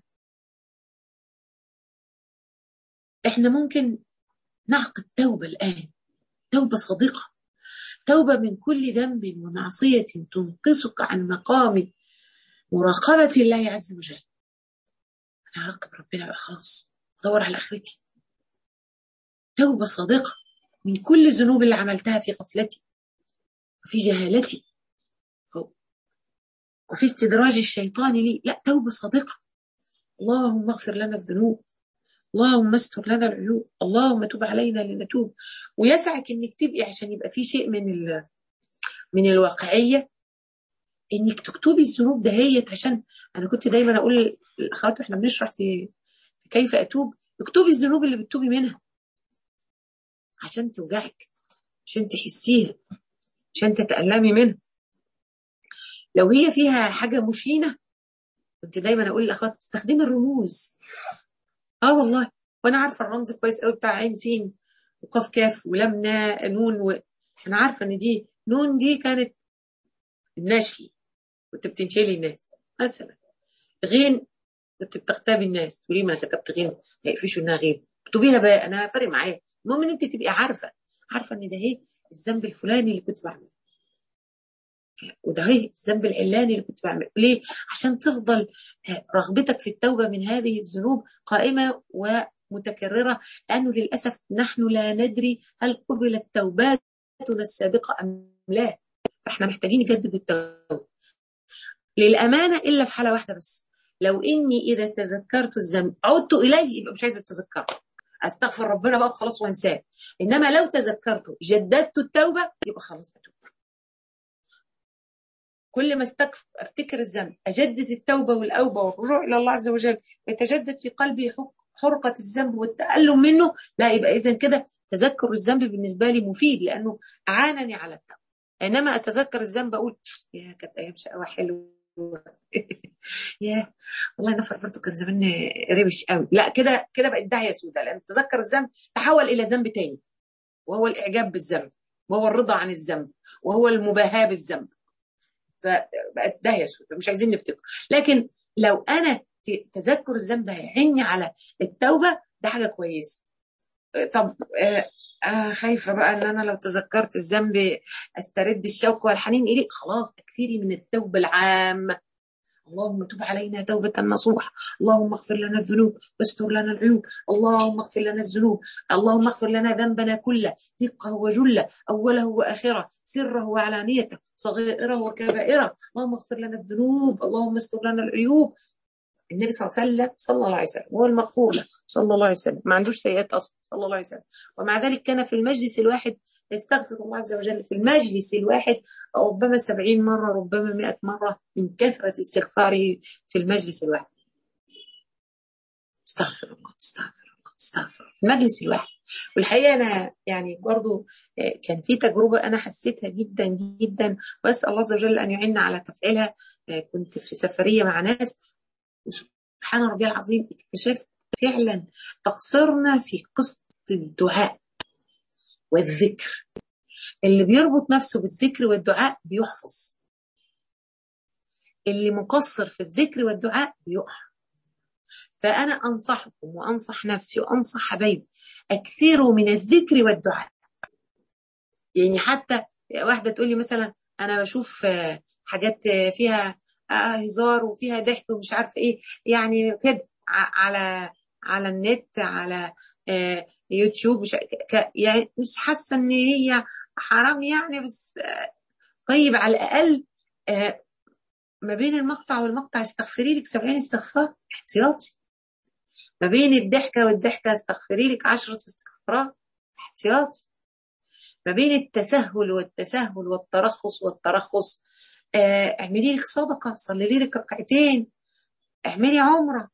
احنا ممكن نعقد توبة الآن توبة صادقة توبة من كل ذنب ومعصية تنقصك عن مقام مراقبة الله عز وجل أنا أراقب ربنا بإخلاص أدور على آخرتي توبة صادقة من كل الذنوب اللي عملتها في غفلتي وفي جهالتي وفي استدراج الشيطان لي لا توبة صادقة اللهم اغفر لنا الذنوب اللهم استر لنا العيوب اللهم تب علينا لنتوب ويسعك انك تبقي عشان يبقى في شيء من ال... من الواقعيه انك تكتبي الذنوب دهيت عشان انا كنت دايما اقول للاخوات واحنا بنشرح في كيف اتوب اكتبي الذنوب اللي بتتوبي منها عشان توجعك عشان تحسيها عشان تتألمي منها لو هي فيها حاجة مشينة كنت دايما أقول للأخوات استخدمي الرموز اه والله وأنا عارفة الرمز كويس قوي بتاع عين سين وقاف كاف ولام نون و... أنا عارفة إن دي نون دي كانت الناشفي كنت بتنشلي الناس مثلا غين كنت بتغتابي الناس تقولي ما انا كتبت غين هيقفشوا انها غين اكتبيها بقى انا فارق معايا المهم ان انت تبقي عارفه عارفه ان ده ايه الذنب الفلاني اللي كنت بعمله وده هي الذنب العلاني اللي كنت بعمله ليه عشان تفضل رغبتك في التوبة من هذه الذنوب قائمة ومتكررة لأنه للأسف نحن لا ندري هل قبلت توباتنا السابقة أم لا فاحنا محتاجين نجدد التوبة للأمانة إلا في حالة واحدة بس لو إني إذا تذكرت الذنب عدت إليه يبقى مش عايزة أتذكره أستغفر ربنا بقى خلاص وأنساه إنما لو تذكرته جددت التوبة يبقى خلاص أتوب كل ما افتكر الذنب اجدد التوبه والاوبه والرجوع الى الله عز وجل يتجدد في قلبي حرقه الذنب والتالم منه لا يبقى اذا كده تذكر الذنب بالنسبه لي مفيد لانه اعانني على التوبه انما اتذكر الذنب اقول يا كانت ايام شقاوه حلوه يا والله نفر برضه كان زمان ربش قوي لا كده كده بقت داهيه سوداء لان تذكر الذنب تحول الى ذنب تاني وهو الاعجاب بالذنب وهو الرضا عن الذنب وهو المباهاه بالذنب فبقت داهيه سوداء مش عايزين نفتكر لكن لو انا تذكر الذنب هيعني على التوبه ده حاجه كويسه طب آه آه خايفه بقى ان انا لو تذكرت الذنب استرد الشوق والحنين اليه خلاص اكثري من التوبه العامه اللهم تب علينا توبة نصوح اللهم اغفر لنا الذنوب واستر لنا العيوب اللهم اغفر لنا الذنوب اللهم اغفر لنا ذنبنا كله دقه وجله اوله واخره سره وعلانيته صغيره وكبائره اللهم اغفر لنا الذنوب اللهم استر لنا العيوب النبي صلى الله عليه وسلم صلى الله عليه وسلم هو المغفور له صلى الله عليه وسلم ما عندوش سيئات اصلا صلى الله عليه وسلم ومع ذلك كان في المجلس الواحد يستغفر الله عز وجل في المجلس الواحد ربما سبعين مرة ربما مئة مرة من كثرة استغفاره في المجلس الواحد استغفر الله استغفر الله استغفر الله في المجلس الواحد والحقيقة أنا يعني برضو كان في تجربة أنا حسيتها جدا جدا وأسأل الله عز وجل أن يعيننا على تفعيلها كنت في سفرية مع ناس سبحان ربي العظيم اكتشفت فعلا تقصيرنا في قصة الدعاء والذكر اللي بيربط نفسه بالذكر والدعاء بيحفظ اللي مقصر في الذكر والدعاء بيقع فأنا أنصحكم وأنصح نفسي وأنصح حبايبي أكثروا من الذكر والدعاء يعني حتى واحدة تقول لي مثلا أنا بشوف حاجات فيها هزار وفيها ضحك ومش عارفة إيه يعني كده على على النت على يوتيوب مش يعني مش حاسة إن هي حرام يعني بس طيب على الأقل ما بين المقطع والمقطع استغفري لك 70 استغفار احتياطي ما بين الضحكة والضحكة استغفري لك 10 استغفارات احتياطي ما بين التسهل والتسهل والترخص والترخص اه اعملي لك صدقة صلي لك ركعتين اعملي عمرة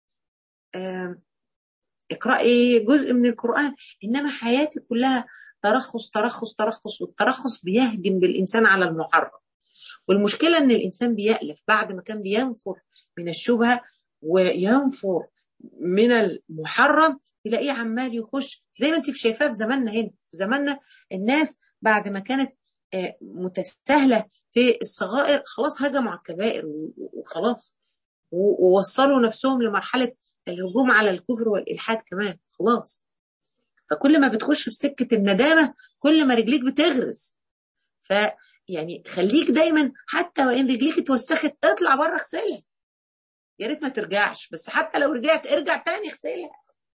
اه اقرأي جزء من القرآن إنما حياتك كلها ترخص ترخص ترخص والترخص بيهجم بالإنسان على المحرم والمشكلة إن الإنسان بيألف بعد ما كان بينفر من الشبهة وينفر من المحرم يلاقيه عمال يخش زي ما انت شايفاه في زماننا هنا في زماننا الناس بعد ما كانت متساهلة في الصغائر خلاص هجموا على الكبائر وخلاص ووصلوا نفسهم لمرحلة الهجوم على الكفر والإلحاد كمان خلاص فكل ما بتخش في سكة الندامة كل ما رجليك بتغرز ف يعني خليك دايما حتى وان رجليك اتوسخت اطلع بره اغسلها يا ريت ما ترجعش بس حتى لو رجعت ارجع تاني اغسلها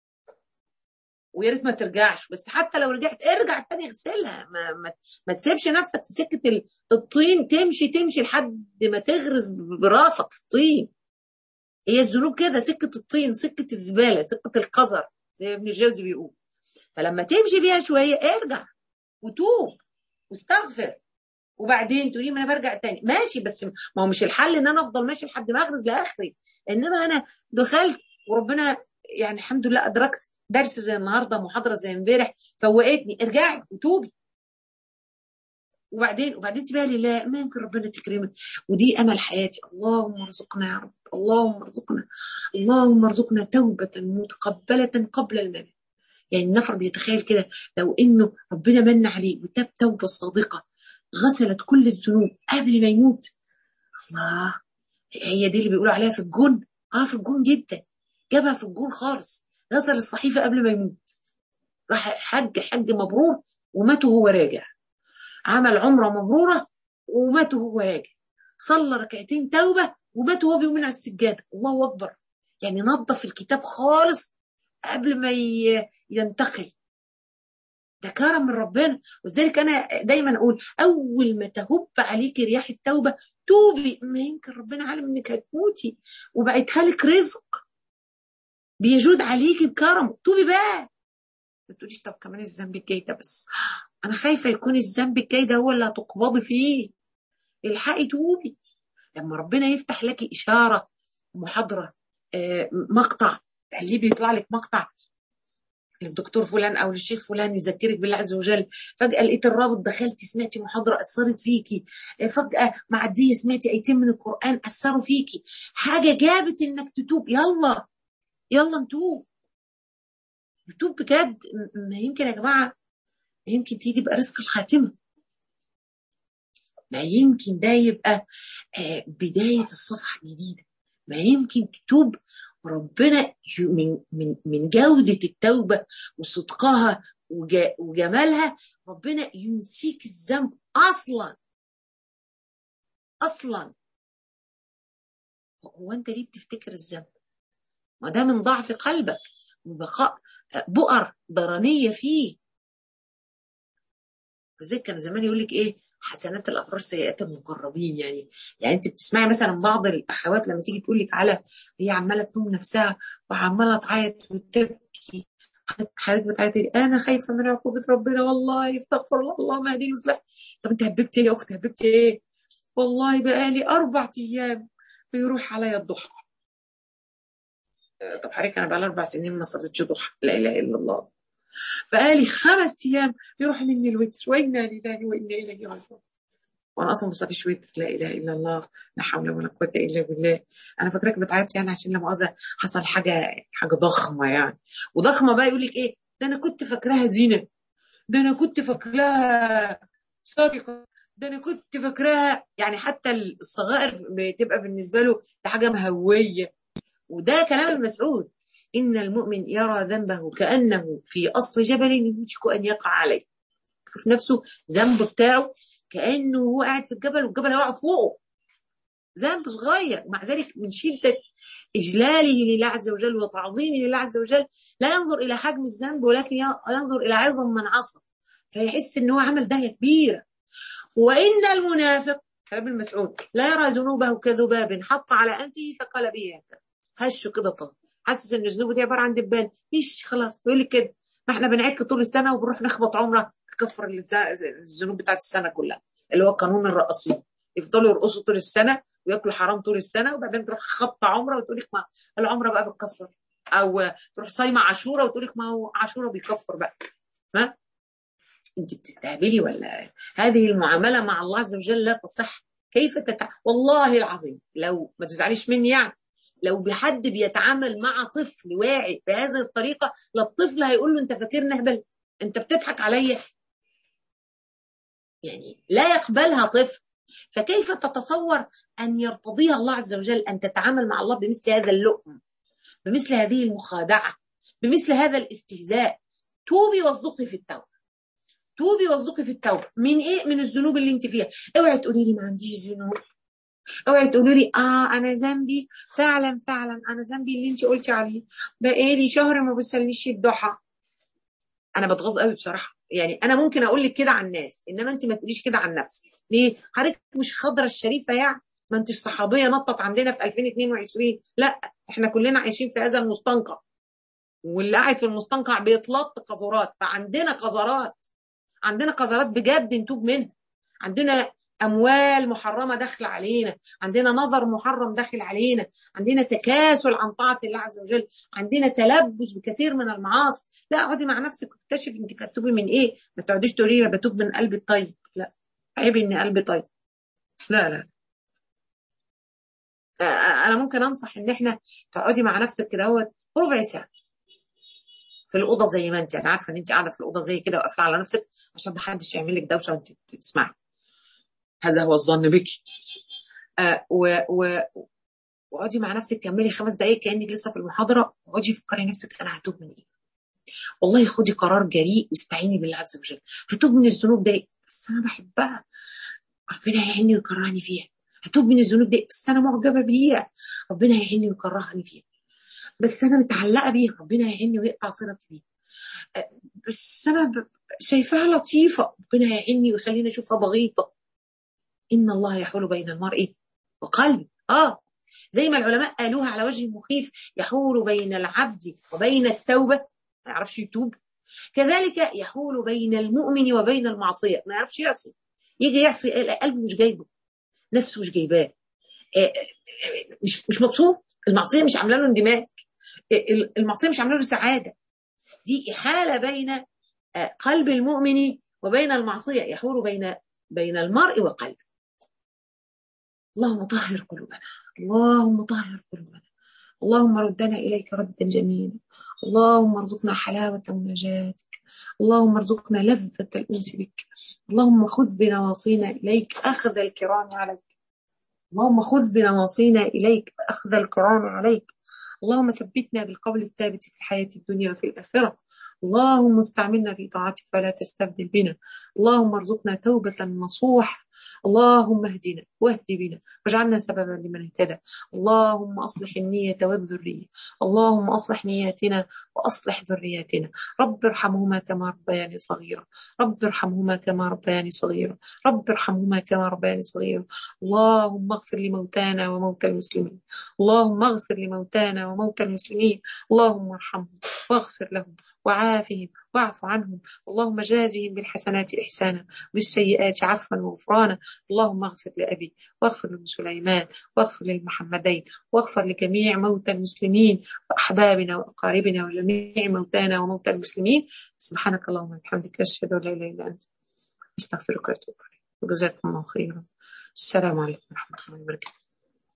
ويا ريت ما ترجعش بس حتى لو رجعت ارجع تاني اغسلها ما, ما, ما تسيبش نفسك في سكه الطين تمشي تمشي لحد ما تغرز براسك في الطين هي الذنوب كده سكه الطين سكه الزباله سكه القذر زي ابن الجوزي بيقول فلما تمشي بيها شويه ارجع وتوب واستغفر وبعدين تقولي ما انا برجع تاني ماشي بس ما هو مش الحل ان انا افضل ماشي لحد ما اغرز لاخري انما انا دخلت وربنا يعني الحمد لله ادركت درس زي النهارده محاضره زي امبارح فوقتني ارجعي وتوبي وبعدين وبعدين سيبها لله ما يمكن ربنا تكرمك ودي امل حياتي اللهم ارزقنا يا رب اللهم ارزقنا اللهم ارزقنا توبه متقبله قبل الممات يعني النفر بيتخيل كده لو انه ربنا من عليه وتاب توبه صادقه غسلت كل الذنوب قبل ما يموت الله هي دي اللي بيقولوا عليها في الجون اه في الجون جدا جابها في الجون خالص غسل الصحيفه قبل ما يموت راح حج حج مبرور ومات وهو راجع عمل عمره مبروره ومات وهو راجع صلى ركعتين توبه ومات وهو بيقوم من على السجاده الله اكبر يعني نظف الكتاب خالص قبل ما ينتقل ده كرم من ربنا ولذلك انا دايما اقول اول ما تهب عليك رياح التوبه توبي ما يمكن ربنا عالم انك هتموتي وبعتها لك رزق بيجود عليكي بكرمه توبي بقى ما تقوليش طب كمان الذنب الجاي ده بس انا خايفه يكون الذنب الجاي ده هو اللي هتقبضي فيه الحقي توبي لما ربنا يفتح لك اشاره محاضره آه، مقطع اللي بيطلع لك مقطع للدكتور فلان او للشيخ فلان يذكرك بالله عز وجل فجاه لقيت الرابط دخلتي سمعتي محاضره اثرت فيكي فجاه معديه سمعتي ايتين من القران اثروا فيكي حاجه جابت انك تتوب يلا يلا نتوب نتوب بجد ما يمكن يا جماعه ما يمكن تيجي يبقى رزق الخاتمه ما يمكن ده يبقى بدايه الصفحه الجديده ما يمكن تتوب ربنا من من من جوده التوبه وصدقها وجمالها ربنا ينسيك الذنب اصلا اصلا هو انت ليه بتفتكر الذنب؟ ما ده من ضعف قلبك وبقاء بؤر ضرنيه فيه زي كان زمان يقول لك ايه حسنات الابرار سيئات المقربين يعني يعني انت بتسمعي مثلا بعض الاخوات لما تيجي تقول لك على هي عماله تلوم نفسها وعماله تعيط وتبكي حضرتك بتعيطي انا خايفه من عقوبه ربنا والله استغفر الله الله ما يهديني ويصلح طب انت هببتي ايه يا اختي هببتي ايه؟ والله بقالي اربع ايام بيروح عليا الضحى طب حضرتك انا بقالي اربع سنين ما صليتش ضحى لا اله الا الله بقالي خمس ايام يروح مني الوتر وانا لله وانا اليه راجعون وانا اصلا ما بصليش وتر لا اله الا الله لا حول ولا قوه الا بالله انا فاكراك بتعيط يعني عشان لا مؤاخذه حصل حاجه حاجه ضخمه يعني وضخمه بقى يقول لك ايه ده انا كنت فاكراها زينه ده انا كنت فاكراها سرقه ده انا كنت فاكراها يعني حتى الصغائر بتبقى بالنسبه له ده حاجه مهويه وده كلام المسعود إن المؤمن يرى ذنبه كأنه في أصل جبل يوشك أن يقع عليه شوف نفسه ذنب بتاعه كأنه هو قاعد في الجبل والجبل هيقع فوقه ذنب صغير ومع ذلك من شدة إجلاله لله عز وجل وتعظيمه لله عز وجل لا ينظر إلى حجم الذنب ولكن ينظر إلى عظم من عصى فيحس إن هو عمل داهية كبيرة وإن المنافق كلام المسعود لا يرى ذنوبه كذباب حط على أنفه فقال به هكذا هشه كده طب حاسس ان ذنوبه دي عباره عن دبان مفيش خلاص بيقول لك كده ما احنا بنعك طول السنه وبنروح نخبط عمره تكفر الذنوب بتاعت السنه كلها اللي هو قانون الرقاصين يفضلوا يرقصوا طول السنه وياكلوا حرام طول السنه وبعدين تروح خبط عمره وتقول لك ما العمره بقى بتكفر او تروح صايمه عاشوره وتقول لك ما هو عاشوره بيكفر بقى ها انت بتستهبلي ولا هذه المعامله مع الله عز وجل لا تصح كيف تتع... والله العظيم لو ما تزعليش مني يعني لو بحد بيتعامل مع طفل واعي بهذه الطريقة لا الطفل هيقول له انت فاكرني هبل انت بتضحك عليا يعني لا يقبلها طفل فكيف تتصور أن يرتضيها الله عز وجل أن تتعامل مع الله بمثل هذا اللؤم بمثل هذه المخادعة بمثل هذا الاستهزاء توبي واصدقي في التوبة توبي واصدقي في التوبة من ايه من الذنوب اللي انت فيها اوعي تقولي لي ما عنديش ذنوب اوعي تقولوا لي اه انا ذنبي فعلا فعلا انا ذنبي اللي انت قلتي عليه بقالي شهر ما بصليش الضحى انا بتغاظ قوي بصراحه يعني انا ممكن اقول لك كده عن الناس انما انت ما تقوليش كده عن نفسك ليه حضرتك مش خضره الشريفه يعني ما انتش صحابيه نطت عندنا في 2022 لا احنا كلنا عايشين في هذا المستنقع واللي قاعد في المستنقع بيتلط قذرات فعندنا قذرات عندنا قذرات بجد نتوب منها عندنا اموال محرمه داخله علينا عندنا نظر محرم داخل علينا عندنا تكاسل عن طاعه الله عز وجل عندنا تلبس بكثير من المعاصي لا اقعدي مع نفسك واكتشفي انت بتتوبي من ايه ما تقعديش تقولي لي بتوب من قلبي الطيب لا عيب ان قلبي طيب لا لا انا ممكن انصح ان احنا تقعدي مع نفسك كده هو ربع ساعه في الاوضه زي ما انت انا عارفه ان انت قاعده في الاوضه زي كده وقافله على نفسك عشان ما حدش يعمل لك دوشه وانت بتسمعي هذا هو الظن بك آه و و واقعدي مع نفسك كملي خمس دقائق كانك لسه في المحاضره واقعدي فكري نفسك انا هتوب من ايه والله خدي قرار جريء واستعيني بالله عز وجل هتوب من الذنوب دي بس انا بحبها ربنا هيعني ويكرهني فيها هتوب من الذنوب دي بس انا معجبه بيها ربنا هيعني ويكرهني فيها بس انا متعلقه بيها ربنا هيعني ويقطع صلتي بيها بس انا شايفاها لطيفه ربنا هيعني ويخليني اشوفها بغيضه ان الله يحول بين المرء وقلبه اه زي ما العلماء قالوها على وجه مخيف يحول بين العبد وبين التوبه ما يعرفش يتوب كذلك يحول بين المؤمن وبين المعصيه ما يعرفش يعصي يجي يعصي قلبه مش جايبه نفسه مش جايباه مش مش مبسوط المعصيه مش عامله له اندماج المعصيه مش عامله له سعاده دي احاله بين قلب المؤمن وبين المعصيه يحول بين بين المرء وقلبه اللهم طهر قلوبنا اللهم طهر قلوبنا اللهم ردنا اليك ردا جميلا اللهم ارزقنا حلاوه مناجاتك اللهم ارزقنا لذة الأنس بك اللهم خذ بنواصينا إليك أخذ الكرام عليك اللهم خذ بنواصينا إليك أخذ الكرام عليك اللهم ثبتنا بالقول الثابت في الحياة الدنيا وفي الآخرة اللهم استعملنا في طاعتك فلا تستبدل بنا اللهم ارزقنا توبة نصوح اللهم اهدنا واهد بنا واجعلنا سببا لمن اهتدى اللهم اصلح النية والذرية اللهم اصلح نياتنا واصلح ذرياتنا رب ارحمهما كما ربياني صغيرا رب ارحمهما كما ربياني صغيرا رب ارحمهما كما ربياني صغيرا اللهم اغفر لموتانا وموتى المسلمين اللهم اغفر لموتانا وموتى المسلمين اللهم ارحمهم واغفر لهم وعافهم واعف عنهم اللهم جازهم بالحسنات إحسانا بالسيئات عفوا وغفرانا اللهم اغفر لأبي واغفر لأم سليمان واغفر للمحمدين واغفر لجميع موتى المسلمين وأحبابنا وأقاربنا وجميع موتانا وموتى المسلمين سبحانك اللهم وبحمدك أشهد أن لا إله إلا أنت أستغفرك وأتوب إليك وجزاكم الله خيرا السلام عليكم ورحمة الله وبركاته